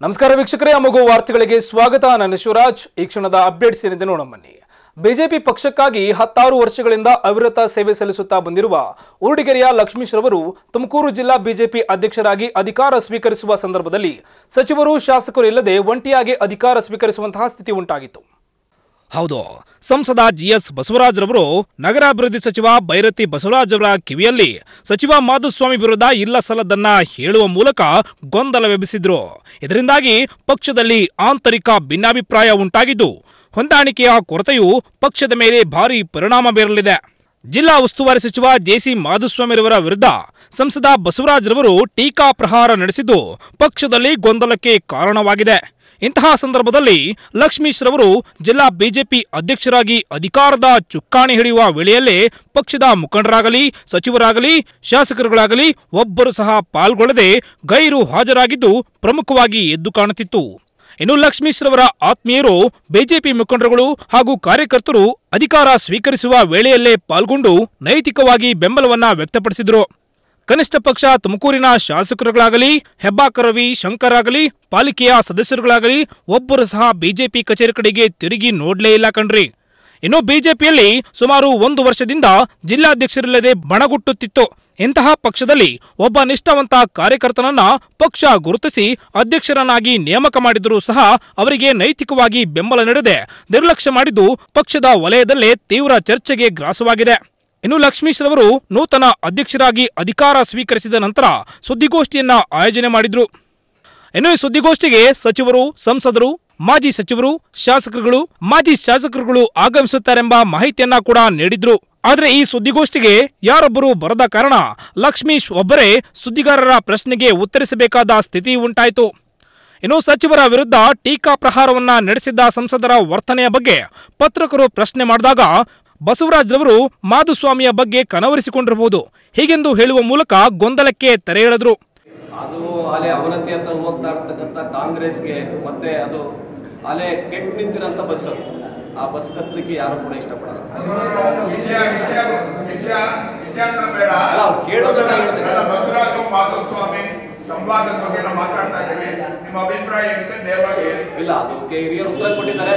ನಮಸ್ಕಾರ ವೀಕ್ಷಕರೇ ಅಮಗು ವಾರ್ತೆಗಳಿಗೆ ಸ್ವಾಗತ ನಾನು ಶಿವರಾಜ್ ಈ ಕ್ಷಣದ ಅಪ್ಡೇಟ್ಸ್ ಏನಿದೆ ನೋಡೋಣ ಬನ್ನಿ ಬಿಜೆಪಿ ಪಕ್ಷಕ್ಕಾಗಿ ಹತ್ತಾರು ವರ್ಷಗಳಿಂದ ಅವಿರತ ಸೇವೆ ಸಲ್ಲಿಸುತ್ತಾ ಬಂದಿರುವ ಊರುಡಿಗೆರೆಯ ಲಕ್ಷ್ಮೀಶ್ ರವರು ತುಮಕೂರು ಜಿಲ್ಲಾ ಬಿಜೆಪಿ ಅಧ್ಯಕ್ಷರಾಗಿ ಅಧಿಕಾರ ಸ್ವೀಕರಿಸುವ ಸಂದರ್ಭದಲ್ಲಿ ಸಚಿವರು ಶಾಸಕರು ಇಲ್ಲದೆ ಒಂಟಿಯಾಗಿ ಅಧಿಕಾರ ಸ್ವೀಕರಿಸುವಂತಹ ಸ್ಥಿತಿ ಉಂಟಾಗಿತ್ತು ಹೌದು ಸಂಸದ ಜಿಎಸ್ ಬಸವರಾಜರವರು ನಗರಾಭಿವೃದ್ಧಿ ಸಚಿವ ಬೈರತಿ ಬಸವರಾಜರವರ ಕಿವಿಯಲ್ಲಿ ಸಚಿವ ಮಾಧುಸ್ವಾಮಿ ವಿರುದ್ಧ ಇಲ್ಲ ಸಲ್ಲದನ್ನ ಹೇಳುವ ಮೂಲಕ ಗೊಂದಲವೆಬ್ಬಿಸಿದ್ರು ಇದರಿಂದಾಗಿ ಪಕ್ಷದಲ್ಲಿ ಆಂತರಿಕ ಭಿನ್ನಾಭಿಪ್ರಾಯ ಉಂಟಾಗಿದ್ದು ಹೊಂದಾಣಿಕೆಯ ಕೊರತೆಯು ಪಕ್ಷದ ಮೇಲೆ ಭಾರಿ ಪರಿಣಾಮ ಬೀರಲಿದೆ ಜಿಲ್ಲಾ ಉಸ್ತುವಾರಿ ಸಚಿವ ಜೆಸಿ ಮಾಧುಸ್ವಾಮಿರವರ ವಿರುದ್ಧ ಸಂಸದ ಬಸವರಾಜರವರು ಟೀಕಾ ಪ್ರಹಾರ ನಡೆಸಿದ್ದು ಪಕ್ಷದಲ್ಲಿ ಗೊಂದಲಕ್ಕೆ ಕಾರಣವಾಗಿದೆ ಇಂತಹ ಸಂದರ್ಭದಲ್ಲಿ ಲಕ್ಷ್ಮೀಶ್ ರವರು ಜಿಲ್ಲಾ ಬಿಜೆಪಿ ಅಧ್ಯಕ್ಷರಾಗಿ ಅಧಿಕಾರದ ಚುಕ್ಕಾಣಿ ಹಿಡಿಯುವ ವೇಳೆಯಲ್ಲೇ ಪಕ್ಷದ ಮುಖಂಡರಾಗಲಿ ಸಚಿವರಾಗಲಿ ಶಾಸಕರುಗಳಾಗಲಿ ಒಬ್ಬರು ಸಹ ಪಾಲ್ಗೊಳ್ಳದೆ ಗೈರು ಹಾಜರಾಗಿದ್ದು ಪ್ರಮುಖವಾಗಿ ಎದ್ದು ಕಾಣುತ್ತಿತ್ತು ಇನ್ನು ಲಕ್ಷ್ಮೀಶ್ ರವರ ಆತ್ಮೀಯರು ಬಿಜೆಪಿ ಮುಖಂಡರುಗಳು ಹಾಗೂ ಕಾರ್ಯಕರ್ತರು ಅಧಿಕಾರ ಸ್ವೀಕರಿಸುವ ವೇಳೆಯಲ್ಲೇ ಪಾಲ್ಗೊಂಡು ನೈತಿಕವಾಗಿ ಬೆಂಬಲವನ್ನ ವ್ಯಕ್ತಪಡಿಸಿದರು ಕನಿಷ್ಠ ಪಕ್ಷ ತುಮಕೂರಿನ ಶಾಸಕರುಗಳಾಗಲಿ ಹೆಬ್ಬಾಕ ರವಿ ಶಂಕರ್ ಆಗಲಿ ಪಾಲಿಕೆಯ ಸದಸ್ಯರುಗಳಾಗಲಿ ಒಬ್ಬರು ಸಹ ಬಿಜೆಪಿ ಕಚೇರಿ ಕಡೆಗೆ ತಿರುಗಿ ನೋಡ್ಲೇ ಇಲ್ಲ ಕಣ್ರಿ ಇನ್ನು ಬಿಜೆಪಿಯಲ್ಲಿ ಸುಮಾರು ಒಂದು ವರ್ಷದಿಂದ ಜಿಲ್ಲಾಧ್ಯಕ್ಷರಿಲ್ಲದೆ ಬಣಗುಟ್ಟುತ್ತಿತ್ತು ಇಂತಹ ಪಕ್ಷದಲ್ಲಿ ಒಬ್ಬ ನಿಷ್ಠಾವಂತ ಕಾರ್ಯಕರ್ತನನ್ನ ಪಕ್ಷ ಗುರುತಿಸಿ ಅಧ್ಯಕ್ಷರನ್ನಾಗಿ ನೇಮಕ ಮಾಡಿದರೂ ಸಹ ಅವರಿಗೆ ನೈತಿಕವಾಗಿ ಬೆಂಬಲ ನೀಡದೆ ನಿರ್ಲಕ್ಷ್ಯ ಮಾಡಿದ್ದು ಪಕ್ಷದ ವಲಯದಲ್ಲೇ ತೀವ್ರ ಚರ್ಚೆಗೆ ಗ್ರಾಸವಾಗಿದೆ ಇನ್ನು ಲಕ್ಷ್ಮೀಶ್ ರವರು ನೂತನ ಅಧ್ಯಕ್ಷರಾಗಿ ಅಧಿಕಾರ ಸ್ವೀಕರಿಸಿದ ನಂತರ ಸುದ್ದಿಗೋಷ್ಠಿಯನ್ನ ಆಯೋಜನೆ ಮಾಡಿದ್ರು ಇನ್ನು ಈ ಸುದ್ದಿಗೋಷ್ಠಿಗೆ ಸಚಿವರು ಸಂಸದರು ಮಾಜಿ ಸಚಿವರು ಶಾಸಕರುಗಳು ಮಾಜಿ ಶಾಸಕರುಗಳು ಆಗಮಿಸುತ್ತಾರೆಂಬ ಮಾಹಿತಿಯನ್ನ ಕೂಡ ನೀಡಿದ್ರು ಆದರೆ ಈ ಸುದ್ದಿಗೋಷ್ಠಿಗೆ ಯಾರೊಬ್ಬರು ಬರದ ಕಾರಣ ಲಕ್ಷ್ಮೀಶ್ ಒಬ್ಬರೇ ಸುದ್ದಿಗಾರರ ಪ್ರಶ್ನೆಗೆ ಉತ್ತರಿಸಬೇಕಾದ ಸ್ಥಿತಿ ಉಂಟಾಯಿತು ಇನ್ನು ಸಚಿವರ ವಿರುದ್ಧ ಟೀಕಾ ಪ್ರಹಾರವನ್ನ ನಡೆಸಿದ್ದ ಸಂಸದರ ವರ್ತನೆಯ ಬಗ್ಗೆ ಪತ್ರಕರು ಪ್ರಶ್ನೆ ಮಾಡಿದಾಗ ಬಸವರಾಜ್ರವರು ಮಾಧುಸ್ವಾಮಿಯ ಬಗ್ಗೆ ಕನವರಿಸಿಕೊಂಡಿರಬಹುದು ಹೀಗೆಂದು ಹೇಳುವ ಮೂಲಕ ಗೊಂದಲಕ್ಕೆ ತೆರೆ ಎಳೆದ್ರು ಅದು ಅಲೆ ಅವನತಿ ಹತ್ರ ಹೋಗ್ತಾ ಇರ್ತಕ್ಕಂಥ ಕಾಂಗ್ರೆಸ್ಗೆ ಮತ್ತೆ ಅದು ಅಲೆ ಕೆಟ್ಟು ನಿಂತಿರೋಂಥ ಬಸ್ ಅದು ಆ ಬಸ್ ಕತ್ತಲಿಕ್ಕೆ ಯಾರು ಕೂಡ ಇಷ್ಟಪಡಲ್ಲ ವಿಷಯ ವಿಷಯ ವಿಷಯ ವಿಷಯಾಂತರ ಬೇಡ ಅಲ್ಲ, ಅವ್ರು ಕೇಳೋದನ್ನ ಹೇಳ್ತಾರೆ. ಬೇಡ, ಬಸವರಾಜು ಮಾಧುಸ್ವಾಮಿ ಸಂವಾದದ ಬಗ್ಗೆ ನಾವು ಮಾತಾಡ್ತಾ ಇದ್ದೀವಿ ನಿಮ್ಮ ಅಭಿಪ್ರಾಯ ಏನಿದೆ ನೇರವಾಗಿ ಹೇಳಿ ಇಲ್ಲ ಅದಕ್ಕೆ ಹಿರಿಯರು ಉತ್ತರ ಕೊಟ್ಟಿದ್ದಾರೆ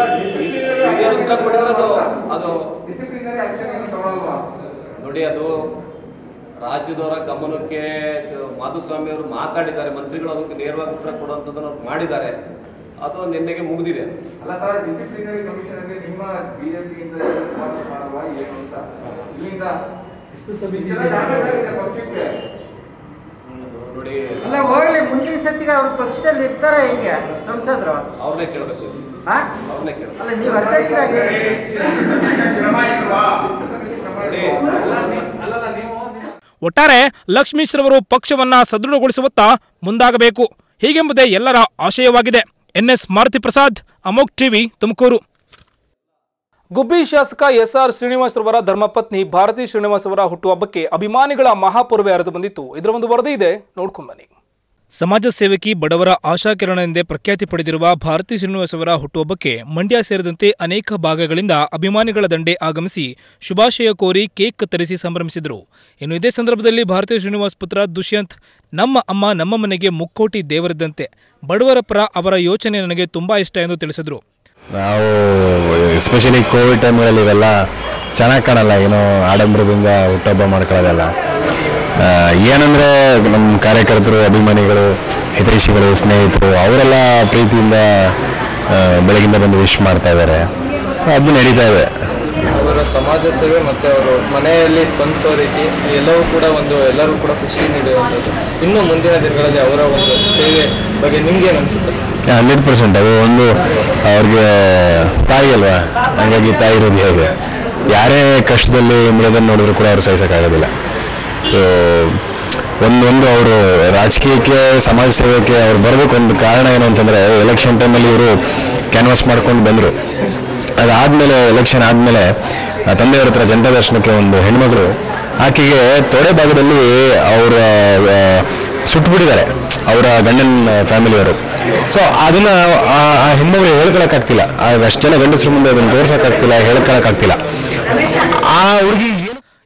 ಹಿರಿಯರು ಉತ್ತರ ಕೊಟ್ಟಿದ್ದಾರೆ ಅದು ಅದು ನೋಡಿ ಅದು ರಾಜ್ಯದವರ ಗಮನಕ್ಕೆ ಮಾಧುಸ್ವಾಮಿ ಅವರು ಮಾತಾಡಿದ್ದಾರೆ ಮಂತ್ರಿಗಳು ಅದಕ್ಕೆ ನೇರವಾಗಿ ಉತ್ತರ ಕೊಡುವಂಥದ್ದನ್ನು ಅವ್ರು ಮಾಡಿದ್ದಾರೆ ಅದು ನಿನ್ನೆಗೆ ಮುಗಿದಿದೆ ಅಲ್ಲ ಸರ್ ಡಿಸಿಪ್ಲಿನರಿ ಕಮಿಷನರ್ಗೆ ನಿಮ್ಮ ಬಿಜೆಪಿಯಿಂದ ಮಾಡುವ ಏನು ಅಂತ ಇಲ್ಲಿಂದ ಇದೆಲ್ಲ damage ಆಗಿದೆ ಪಕ್ಷಕ್ಕೆ ಅದು ನೋಡಿ ಅಲ್ಲ ಹೋಗ್ಲಿ ಮುಂದಿನ ಸತಿಗೆ ಅವ್ರ ಪಕ್ಷದಲ್ಲಿ ಇರ್ತಾರ ಹಿಂಗೆ ಸಂಸದರು ಅವ್ರನ್ನೇ ಕೇಳಬೇಕು ಹಾ ಅವ್ರನ್ನೇ ಕೇಳಬೇಕು ಅಲ್ಲ ನೀವು ಅಧ್ಯಕ್ಷರಾಗಿ ಕ್ರಮ ಇಲ್ವಾ ನೋಡಿ ಅಲ್ಲಲ್ಲ ನೀವು ಒಟ್ಟಾರೆ ಲಕ್ಷ್ಮೀಶ್ ರವರು ಪಕ್ಷವನ್ನ ಸದೃಢಗೊಳಿಸುವತ್ತ ಮುಂದಾಗಬೇಕು ಹೀಗೆಂಬುದೇ ಎಲ್ಲರ ಆಶಯವಾಗಿದೆ ಎನ್ಎಸ್ ಮಾರುತಿ ಪ್ರಸಾದ್ ಅಮೋಕ್ ಟಿವಿ ತುಮಕೂರು ಗುಬ್ಬಿ ಶಾಸಕ ಎಸ್ಆರ್ ಶ್ರೀನಿವಾಸ್ ರವರ ಧರ್ಮಪತ್ನಿ ಭಾರತಿ ಶ್ರೀನಿವಾಸ್ ಅವರ ಹುಟ್ಟುಹಬ್ಬಕ್ಕೆ ಅಭಿಮಾನಿಗಳ ಮಹಾಪೂರ್ವೆ ಹರಿದು ಬಂದಿತ್ತು ಇದರ ಒಂದು ವರದಿ ಇದೆ ನೋಡ್ಕೊಂಡ್ ಬನ್ನಿ ಸಮಾಜ ಸೇವಕಿ ಬಡವರ ಆಶಾಕಿರಣ ಎಂದೇ ಪ್ರಖ್ಯಾತಿ ಪಡೆದಿರುವ ಭಾರತಿ ಶ್ರೀನಿವಾಸ್ ಅವರ ಹುಟ್ಟುಹಬ್ಬಕ್ಕೆ ಮಂಡ್ಯ ಸೇರಿದಂತೆ ಅನೇಕ ಭಾಗಗಳಿಂದ ಅಭಿಮಾನಿಗಳ ದಂಡೆ ಆಗಮಿಸಿ ಶುಭಾಶಯ ಕೋರಿ ಕೇಕ್ ಕತ್ತರಿಸಿ ಸಂಭ್ರಮಿಸಿದರು ಇನ್ನು ಇದೇ ಸಂದರ್ಭದಲ್ಲಿ ಭಾರತಿ ಶ್ರೀನಿವಾಸ್ ಪುತ್ರ ದುಷ್ಯಂತ್ ನಮ್ಮ ಅಮ್ಮ ನಮ್ಮ ಮನೆಗೆ ಮುಕ್ಕೋಟಿ ದೇವರಿದ್ದಂತೆ ಬಡವರ ಪರ ಅವರ ಯೋಚನೆ ನನಗೆ ತುಂಬಾ ಇಷ್ಟ ಎಂದು ತಿಳಿಸಿದರು ನಾವು ಎಸ್ಪೆಷಲಿ ಕೋವಿಡ್ ಟೈಮ್ಗಳಲ್ಲಿ ಇವೆಲ್ಲ ಚೆನ್ನಾಗಿ ಕಾಣಲ್ಲ ಏನೋ ಆಡಂಬರದಿಂದ ಹುಟ್ಟುಹಬ್ಬ ಮಾಡ್ಕೊಳ್ಳೋದೆಲ್ಲ ಆ, ಏನಂದ್ರೆ ನಮ್ಮ ಕಾರ್ಯಕರ್ತರು ಅಭಿಮಾನಿಗಳು ಹಿತೈಷಿಗಳು ಸ್ನೇಹಿತರು ಅವರೆಲ್ಲ ಪ್ರೀತಿಯಿಂದ ಆ, ಬೆಳಗಿಂದ ಬಂದು ವಿಶ್ ಮಾಡ್ತಾ ಇದ್ದಾರೆ ಸೊ ಅದು ನಡೀತಾ ಇದೆ ಅವರ ಸಮಾಜ ಸೇವೆ ಮತ್ತು ಅವರು ಮನೆಯಲ್ಲಿ ಸ್ಪಂದಿಸೋ ರೀತಿ ಎಲ್ಲವೂ ಕೂಡ ಒಂದು ಎಲ್ಲರೂ ಕೂಡ ಖುಷಿ ನೀಡುವಂಥದ್ದು ಇನ್ನು ಮುಂದಿನ ದಿನಗಳಲ್ಲಿ ಅವರ ಒಂದು ಸೇವೆ ಬಗ್ಗೆ ನಿಮ್ಗೇನು ಅನಿಸುತ್ತೆ ಹಂಡ್ರೆಡ್ ಪರ್ಸೆಂಟ್ ಅದು ಒಂದು ಅವ್ರಿಗೆ ತಾಯಿ ಅಲ್ವಾ ಹಾಗಾಗಿ ತಾಯಿ ಇರೋದು ಹೇಗೆ ಯಾರೇ ಕಷ್ಟದಲ್ಲಿ ಮುಳದನ್ನು ನೋಡಿದ್ರು ಕೂಡ ಅವ್ರು ಸಹಿಸೋಕ್ಕಾಗೋದಿಲ್ಲ ಸೊ ಒಂದು ಒಂದು ಅವರು ರಾಜಕೀಯಕ್ಕೆ ಸಮಾಜ ಸೇವೆಗೆ ಅವ್ರು ಬರಬೇಕು ಒಂದು ಕಾರಣ ಏನು ಅಂತಂದರೆ ಎಲೆಕ್ಷನ್ ಟೈಮಲ್ಲಿ ಇವರು ಕ್ಯಾನ್ವಾಸ್ ಮಾಡ್ಕೊಂಡು ಬಂದರು ಅದಾದಮೇಲೆ ಎಲೆಕ್ಷನ್ ಆದಮೇಲೆ ತಂದೆಯವ್ರ ಹತ್ರ ಜನತಾ ದರ್ಶನಕ್ಕೆ ಒಂದು ಹೆಣ್ಮಗಳು ಆಕೆಗೆ ತೊಡೆ ಭಾಗದಲ್ಲಿ ಅವರ ಸುಟ್ಬಿಟ್ಟಿದ್ದಾರೆ ಅವರ ಗಂಡನ ಫ್ಯಾಮಿಲಿಯವರು ಸೊ ಅದನ್ನ ಆ ಆ ಹೆಣ್ಮಗಳು ಹೇಳ್ಕೊಳಕ್ಕಾಗ್ತಿಲ್ಲ ಆಗ ಅಷ್ಟು ಜನ ಗಂಡಸ್ರ ಮುಂದೆ ಅದನ್ನು ತೋರ್ಸೋಕ್ಕಾಗ್ತಿಲ್ಲ ಹೇಳ್ಕೊಳಕ್ಕಾಗ್ತಿಲ್ಲ ಆ ಹುಡುಗಿ ಏನು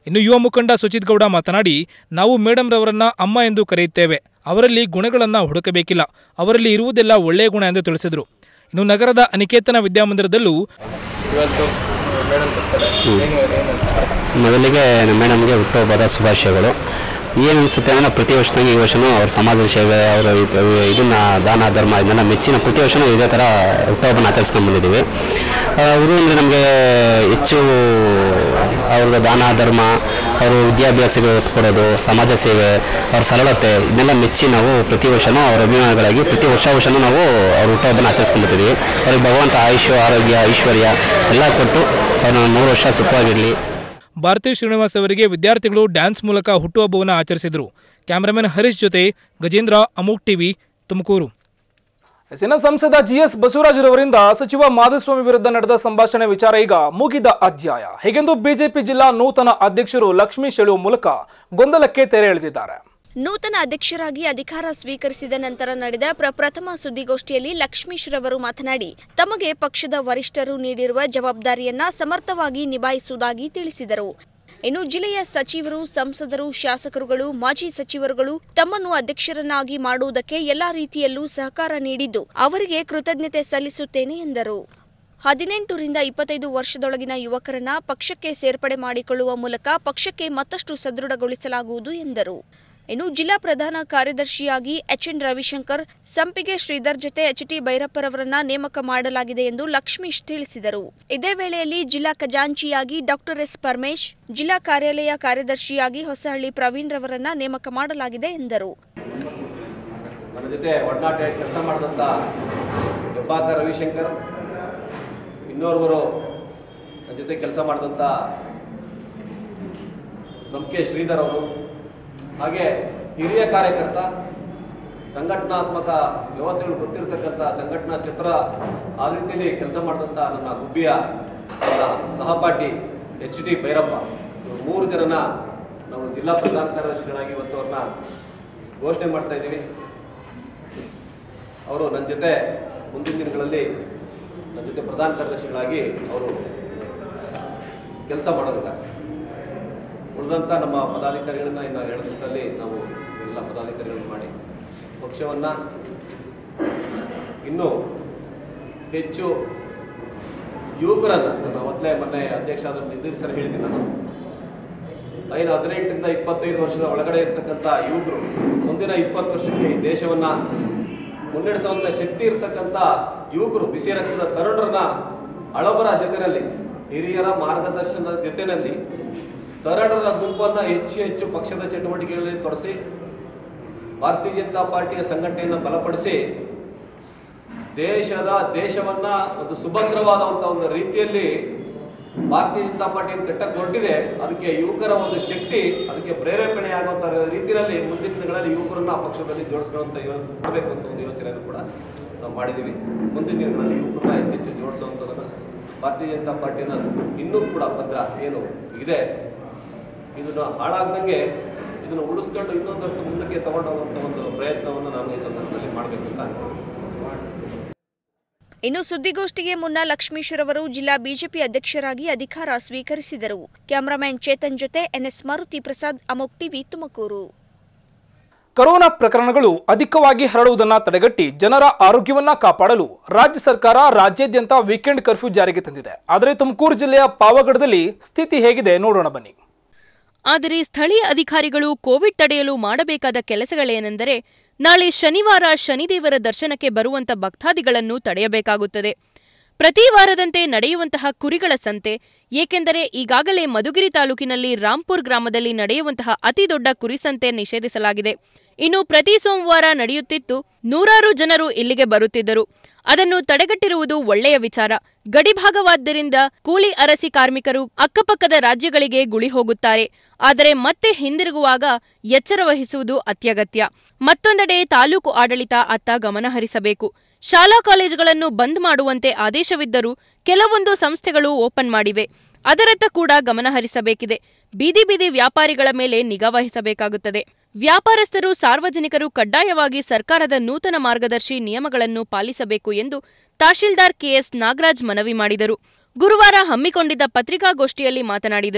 ಇನ್ನು ಯುವ ಮುಖಂಡ ಸುಚಿತ್ ಗೌಡ ಮಾತನಾಡಿ ನಾವು ಮೇಡಮ್ ರವರನ್ನ ಅಮ್ಮ ಎಂದು ಕರೆಯುತ್ತೇವೆ ಅವರಲ್ಲಿ ಗುಣಗಳನ್ನ ಹುಡುಕಬೇಕಿಲ್ಲ ಅವರಲ್ಲಿ ಇರುವುದೆಲ್ಲ ಒಳ್ಳೆಯ ಗುಣ ಎಂದು ತಿಳಿಸಿದರು ಇನ್ನು ನಗರದ ಅನಿಕೇತನ ವಿದ್ಯಾಮಂದಿರದಲ್ಲೂ ಇವತ್ತು ಮೇಡಮ್ ಬರ್ತಾರೆ ಏನು ಏನು ಅನ್ಸುತ್ತೆ? ಮೊದಲಿಗೆ ನಮ್ಮ ಮೇಡಮ್ಗೆ ಹುಟ್ಟುಹಬ್ಬದ ಶುಭಾಶಯಗಳು ಏನು ಅನಿಸುತ್ತೆ ಅಂದರೆ ಪ್ರತಿ ವರ್ಷದಂಗೆ ಈ ವರ್ಷವೂ ಅವ್ರ ಸಮಾಜದ ಸೇವೆ ಅವರ ಇದನ್ನು ದಾನ ಧರ್ಮ ಇದನ್ನೆಲ್ಲ ಮೆಚ್ಚಿನ ಪ್ರತಿ ವರ್ಷವೂ ಇದೇ ಥರ ಹುಟ್ಟುಹಬ್ಬನ ಆಚರಿಸ್ಕೊಂಡು ಬಂದಿದ್ದೀವಿ ಅವರು ಅಂದರೆ ನಮಗೆ ಹೆಚ್ಚು ಅವ್ರದ್ದು ದಾನ ಧರ್ಮ ಅವರು ವಿದ್ಯಾಭ್ಯಾಸಕ್ಕೆ ಒತ್ತು ಕೊಡೋದು ಸಮಾಜ ಸೇವೆ ಅವ್ರ ಸರಳತೆ ಇದನ್ನೆಲ್ಲ ಮೆಚ್ಚಿ ನಾವು ಪ್ರತಿ ವರ್ಷವೂ ಅವರ ಅಭಿಮಾನಿಗಳಾಗಿ ಪ್ರತಿ ವರ್ಷ ವರ್ಷವೂ ನಾವು ಅವ್ರ ಹುಟ್ಟುಹಬ್ಬನ ಆಚರಿಸ್ಕೊಂಡು ಬರ್ತಿದ್ದೀವಿ ಅವ್ರಿಗೆ ಭಗವಂತ ಆಯುಷ್ಯ ಆರೋಗ್ಯ ಐಶ್ವರ್ಯ ಎಲ್ಲ ಕೊಟ್ಟು ಅವ್ರನ್ನ ನೂರು ವರ್ಷ ಸುಖವಾಗಿರಲಿ ಭಾರತಿ ಶ್ರೀನಿವಾಸ್ ಅವರಿಗೆ ವಿದ್ಯಾರ್ಥಿಗಳು ಡ್ಯಾನ್ಸ್ ಮೂಲಕ ಹುಟ್ಟುಹಬ್ಬವನ್ನು ಆಚರಿಸಿದರು ಕ್ಯಾಮರಾಮನ್ ಹರೀಶ್ ಜೊತೆ ಗಜೇಂದ್ರ ಅಮೋಕ್ ಟಿವಿ ತುಮಕೂರು ಎಸ್ಸಿನ ಸಂಸದ ಜಿಎಸ್ ಬಸವರಾಜರವರಿಂದ ಸಚಿವ ಮಾಧುಸ್ವಾಮಿ ವಿರುದ್ಧ ನಡೆದ ಸಂಭಾಷಣೆ ವಿಚಾರ ಈಗ ಮುಗಿದ ಅಧ್ಯಾಯ ಹೀಗೆಂದು ಬಿಜೆಪಿ ಜಿಲ್ಲಾ ನೂತನ ಅಧ್ಯಕ್ಷರು ಲಕ್ಷ್ಮೀಶ್ ಹೇಳುವ ಮೂಲಕ ಗೊಂದಲಕ್ಕೆ ತೆರೆ ಎಳೆದಿದ್ದಾರೆ ನೂತನ ಅಧ್ಯಕ್ಷರಾಗಿ ಅಧಿಕಾರ ಸ್ವೀಕರಿಸಿದ ನಂತರ ನಡೆದ ಪ್ರಪ್ರಥಮ ಸುದ್ದಿಗೋಷ್ಠಿಯಲ್ಲಿ ಲಕ್ಷ್ಮೀಶ್ ರವರು ಮಾತನಾಡಿ ತಮಗೆ ಪಕ್ಷದ ವರಿಷ್ಠರು ನೀಡಿರುವ ಜವಾಬ್ದಾರಿಯನ್ನ ಸಮರ್ಥವಾಗಿ ನಿಭಾಯಿಸುವುದಾಗಿ ತಿಳಿಸಿದರು ಇನ್ನು ಜಿಲ್ಲೆಯ ಸಚಿವರು ಸಂಸದರು ಶಾಸಕರುಗಳು ಮಾಜಿ ಸಚಿವರುಗಳು ತಮ್ಮನ್ನು ಅಧ್ಯಕ್ಷರನ್ನಾಗಿ ಮಾಡುವುದಕ್ಕೆ ಎಲ್ಲಾ ರೀತಿಯಲ್ಲೂ ಸಹಕಾರ ನೀಡಿದ್ದು ಅವರಿಗೆ ಕೃತಜ್ಞತೆ ಸಲ್ಲಿಸುತ್ತೇನೆ ಎಂದರು ಹದಿನೆಂಟರಿಂದ ಇಪ್ಪತ್ತೈದು ವರ್ಷದೊಳಗಿನ ಯುವಕರನ್ನ ಪಕ್ಷಕ್ಕೆ ಸೇರ್ಪಡೆ ಮಾಡಿಕೊಳ್ಳುವ ಮೂಲಕ ಪಕ್ಷಕ್ಕೆ ಮತ್ತಷ್ಟು ಸದೃಢಗೊಳಿಸಲಾಗುವುದು ಎಂದರು ಇನ್ನು ಜಿಲ್ಲಾ ಪ್ರಧಾನ ಕಾರ್ಯದರ್ಶಿಯಾಗಿ ಎಚ್ಎನ್ ರವಿಶಂಕರ್ ಸಂಪಿಗೆ ಶ್ರೀಧರ್ ಜೊತೆ ಎಚ್ಟಿ ಭೈರಪ್ಪರವರನ್ನ ನೇಮಕ ಮಾಡಲಾಗಿದೆ ಎಂದು ಲಕ್ಷ್ಮೀಶ್ ತಿಳಿಸಿದರು ಇದೇ ವೇಳೆಯಲ್ಲಿ ಜಿಲ್ಲಾ ಖಜಾಂಚಿಯಾಗಿ ಡಾಕ್ಟರ್ ಎಸ್ ಪರಮೇಶ್ ಜಿಲ್ಲಾ ಕಾರ್ಯಾಲಯ ಕಾರ್ಯದರ್ಶಿಯಾಗಿ ಹೊಸಹಳ್ಳಿ ಪ್ರವೀಣ್ ರವರನ್ನ ನೇಮಕ ಮಾಡಲಾಗಿದೆ ಎಂದರು ನನ್ನ ಜೊತೆ ಒಡನಾಟ ಕೆಲಸ ಮಾಡಿದಂಥ ಹೆಬ್ಬಾಕ ರವಿಶಂಕರ್ ಇನ್ನೋರ್ವರು ನನ್ನ ಜೊತೆ ಕೆಲಸ ಮಾಡಿದಂಥ ಸಂಕೆ ಶ್ರೀಧರ್ ಅವರು ಹಾಗೆ ಹಿರಿಯ ಕಾರ್ಯಕರ್ತ ಸಂಘಟನಾತ್ಮಕ ವ್ಯವಸ್ಥೆಗಳು ಗೊತ್ತಿರತಕ್ಕಂಥ ಸಂಘಟನಾ ಚಿತ್ರ ಆ ರೀತಿಯಲ್ಲಿ ಕೆಲಸ ಮಾಡಿದಂಥ ನನ್ನ ಗುಬ್ಬಿಯ ನನ್ನ ಸಹಪಾಠಿ ಎಚ್ ಡಿ ಭೈರಪ್ಪ ಇವ್ರು ಮೂರು ಜನನ ನಾವು ಜಿಲ್ಲಾ ಪ್ರಧಾನ ಕಾರ್ಯದರ್ಶಿಗಳಾಗಿ ಇವತ್ತು ಅವ್ರನ್ನ ಘೋಷಣೆ ಮಾಡ್ತಾ ಇದ್ದೀವಿ ಅವರು ನನ್ನ ಜೊತೆ ಮುಂದಿನ ದಿನಗಳಲ್ಲಿ ನನ್ನ ಜೊತೆ ಪ್ರಧಾನ ಕಾರ್ಯದರ್ಶಿಗಳಾಗಿ ಅವರು ಕೆಲಸ ಮಾಡೋದಿದ್ದಾರೆ ಉಳಿದಂಥ ನಮ್ಮ ಪದಾಧಿಕಾರಿಗಳನ್ನ ಇನ್ನು ಎರಡು ದಿವಸದಲ್ಲಿ ನಾವು ಎಲ್ಲ ಪದಾಧಿಕಾರಿಗಳನ್ನು ಮಾಡಿ ಪಕ್ಷವನ್ನು ಇನ್ನೂ ಹೆಚ್ಚು ಯುವಕರನ್ನು ನಾನು ಅವತ್ತಲೇ ಮೊನ್ನೆ ಅಧ್ಯಕ್ಷ ಆದ ಇದ್ದ ಸರ್ ಹೇಳಿದ್ದೀನಿ ನಾನು ಐದು ಹದಿನೆಂಟರಿಂದ ಇಪ್ಪತ್ತೈದು ವರ್ಷದ ಒಳಗಡೆ ಇರ್ತಕ್ಕಂಥ ಯುವಕರು ಮುಂದಿನ ಇಪ್ಪತ್ತು ವರ್ಷಕ್ಕೆ ಈ ದೇಶವನ್ನು ಮುನ್ನಡೆಸುವಂಥ ಶಕ್ತಿ ಇರ್ತಕ್ಕಂಥ ಯುವಕರು ಬಿಸಿ ರಕ್ತದ ತರುಣರನ್ನ ಹಳಬರ ಜೊತೆಯಲ್ಲಿ ಹಿರಿಯರ ಮಾರ್ಗದರ್ಶನದ ಜೊತೆಯಲ್ಲಿ ತರುಣರ ಗುಂಪನ್ನು ಹೆಚ್ಚು ಹೆಚ್ಚು ಪಕ್ಷದ ಚಟುವಟಿಕೆಗಳಲ್ಲಿ ತೊಡಸಿ ಭಾರತೀಯ ಜನತಾ ಪಾರ್ಟಿಯ ಸಂಘಟನೆಯನ್ನು ಬಲಪಡಿಸಿ ದೇಶದ ದೇಶವನ್ನ ಒಂದು ಸುಭದ್ರವಾದಂಥ ಒಂದು ರೀತಿಯಲ್ಲಿ ಭಾರತೀಯ ಜನತಾ ಪಾರ್ಟಿಯನ್ನು ಕಟ್ಟಕ್ಕೆ ಹೊರಟಿದೆ ಅದಕ್ಕೆ ಯುವಕರ ಒಂದು ಶಕ್ತಿ ಅದಕ್ಕೆ ಪ್ರೇರೇಪಣೆ ಆಗುವಂಥ ರೀತಿಯಲ್ಲಿ ಮುಂದಿನ ದಿನಗಳಲ್ಲಿ ಯುವಕರನ್ನ ಪಕ್ಷದಲ್ಲಿ ಜೋಡಿಸ್ಕೊಳ್ಳುವಂಥ ಯೋ ಮಾಡಬೇಕು ಅಂತ ಒಂದು ಯೋಚನೆಯನ್ನು ಕೂಡ ನಾವು ಮಾಡಿದ್ದೀವಿ ಮುಂದಿನ ದಿನಗಳಲ್ಲಿ ಯುವಕರನ್ನ ಹೆಚ್ಚೆಚ್ಚು ಜೋಡಿಸುವಂಥದ್ದನ್ನು ಭಾರತೀಯ ಜನತಾ ಪಾರ್ಟಿನ ಇನ್ನೂ ಕೂಡ ಭದ್ರ ಏನು ಇದೆ ಇದನ್ನು ಹಾಳಾಗ್ದಂಗೆ ಇದನ್ನು ಉಳಿಸ್ಕೊಂಡು ಇನ್ನೊಂದಷ್ಟು ಮುಂದಕ್ಕೆ ತಗೊಂಡೋಗುವಂಥ ಒಂದು ಪ್ರಯತ್ನವನ್ನು ನಾನು ಈ ಸಂದರ್ಭದಲ್ಲಿ ಮಾಡಬೇಕು ಅಂತ ಅನ್ಕೊಂಡಿದ್ದೀನಿ ಇನ್ನು ಸುದ್ದಿಗೋಷ್ಠಿಗೆ ಮುನ್ನ ಲಕ್ಷ್ಮೀಶ್ವರವರು ಜಿಲ್ಲಾ ಬಿಜೆಪಿ ಅಧ್ಯಕ್ಷರಾಗಿ ಅಧಿಕಾರ ಸ್ವೀಕರಿಸಿದರು ಕ್ಯಾಮರಾಮ್ಯಾನ್ ಚೇತನ್ ಜೊತೆ ಎನ್ಎಸ್ ಮಾರುತಿ ಪ್ರಸಾದ್ ಅಮೋಕ್ ಟಿವಿ ತುಮಕೂರು ಕೊರೋನಾ ಪ್ರಕರಣಗಳು ಅಧಿಕವಾಗಿ ಹರಡುವುದನ್ನು ತಡೆಗಟ್ಟಿ ಜನರ ಆರೋಗ್ಯವನ್ನ ಕಾಪಾಡಲು ರಾಜ್ಯ ಸರ್ಕಾರ ರಾಜ್ಯಾದ್ಯಂತ ವೀಕೆಂಡ್ ಕರ್ಫ್ಯೂ ಜಾರಿಗೆ ತಂದಿದೆ ಆದರೆ ತುಮಕೂರು ಜಿಲ್ಲೆಯ ಪಾವಗಡದಲ್ಲಿ ಸ್ಥಿತಿ ಹೇಗಿದೆ ನೋಡೋಣ ಬನ್ನಿ ಆದರೆ ಸ್ಥಳೀಯ ಅಧಿಕಾರಿಗಳು ಕೋವಿಡ್ ತಡೆಯಲು ಮಾಡಬೇಕಾದ ಕೆಲಸಗಳೇನೆಂದರೆ ನಾಳೆ ಶನಿವಾರ ಶನಿದೇವರ ದರ್ಶನಕ್ಕೆ ಬರುವಂತ ಭಕ್ತಾದಿಗಳನ್ನು ತಡೆಯಬೇಕಾಗುತ್ತದೆ ಪ್ರತಿ ವಾರದಂತೆ ನಡೆಯುವಂತಹ ಕುರಿಗಳ ಸಂತೆ ಏಕೆಂದರೆ ಈಗಾಗಲೇ ಮಧುಗಿರಿ ತಾಲೂಕಿನಲ್ಲಿ ರಾಂಪುರ್ ಗ್ರಾಮದಲ್ಲಿ ನಡೆಯುವಂತಹ ಅತಿ ದೊಡ್ಡ ಕುರಿ ಸಂತೆ ನಿಷೇಧಿಸಲಾಗಿದೆ ಇನ್ನು ಪ್ರತಿ ಸೋಮವಾರ ನಡೆಯುತ್ತಿತ್ತು ನೂರಾರು ಜನರು ಇಲ್ಲಿಗೆ ಬರುತ್ತಿದ್ದರು ಅದನ್ನು ತಡೆಗಟ್ಟಿರುವುದು ಒಳ್ಳೆಯ ವಿಚಾರ ಗಡಿಭಾಗವಾದ್ದರಿಂದ ಕೂಲಿ ಅರಸಿ ಕಾರ್ಮಿಕರು ಅಕ್ಕಪಕ್ಕದ ರಾಜ್ಯಗಳಿಗೆ ಗುಳಿ ಹೋಗುತ್ತಾರೆ ಆದರೆ ಮತ್ತೆ ಹಿಂದಿರುಗುವಾಗ ಎಚ್ಚರ ವಹಿಸುವುದು ಅತ್ಯಗತ್ಯ ಮತ್ತೊಂದೆಡೆ ತಾಲೂಕು ಆಡಳಿತ ಅತ್ತ ಗಮನಹರಿಸಬೇಕು ಶಾಲಾ ಕಾಲೇಜುಗಳನ್ನು ಬಂದ್ ಮಾಡುವಂತೆ ಆದೇಶವಿದ್ದರೂ ಕೆಲವೊಂದು ಸಂಸ್ಥೆಗಳು ಓಪನ್ ಮಾಡಿವೆ ಅದರತ್ತ ಕೂಡ ಗಮನಹರಿಸಬೇಕಿದೆ ಬೀದಿ ಬೀದಿ ವ್ಯಾಪಾರಿಗಳ ಮೇಲೆ ನಿಗಾ ವಹಿಸಬೇಕಾಗುತ್ತದೆ ವ್ಯಾಪಾರಸ್ಥರು ಸಾರ್ವಜನಿಕರು ಕಡ್ಡಾಯವಾಗಿ ಸರ್ಕಾರದ ನೂತನ ಮಾರ್ಗದರ್ಶಿ ನಿಯಮಗಳನ್ನು ಪಾಲಿಸಬೇಕು ಎಂದು ತಹಶೀಲ್ದಾರ್ ಕೆಎಸ್ ನಾಗರಾಜ್ ಮನವಿ ಮಾಡಿದರು ಗುರುವಾರ ಹಮ್ಮಿಕೊಂಡಿದ್ದ ಪತ್ರಿಕಾಗೋಷ್ಠಿಯಲ್ಲಿ ಮಾತನಾಡಿದರು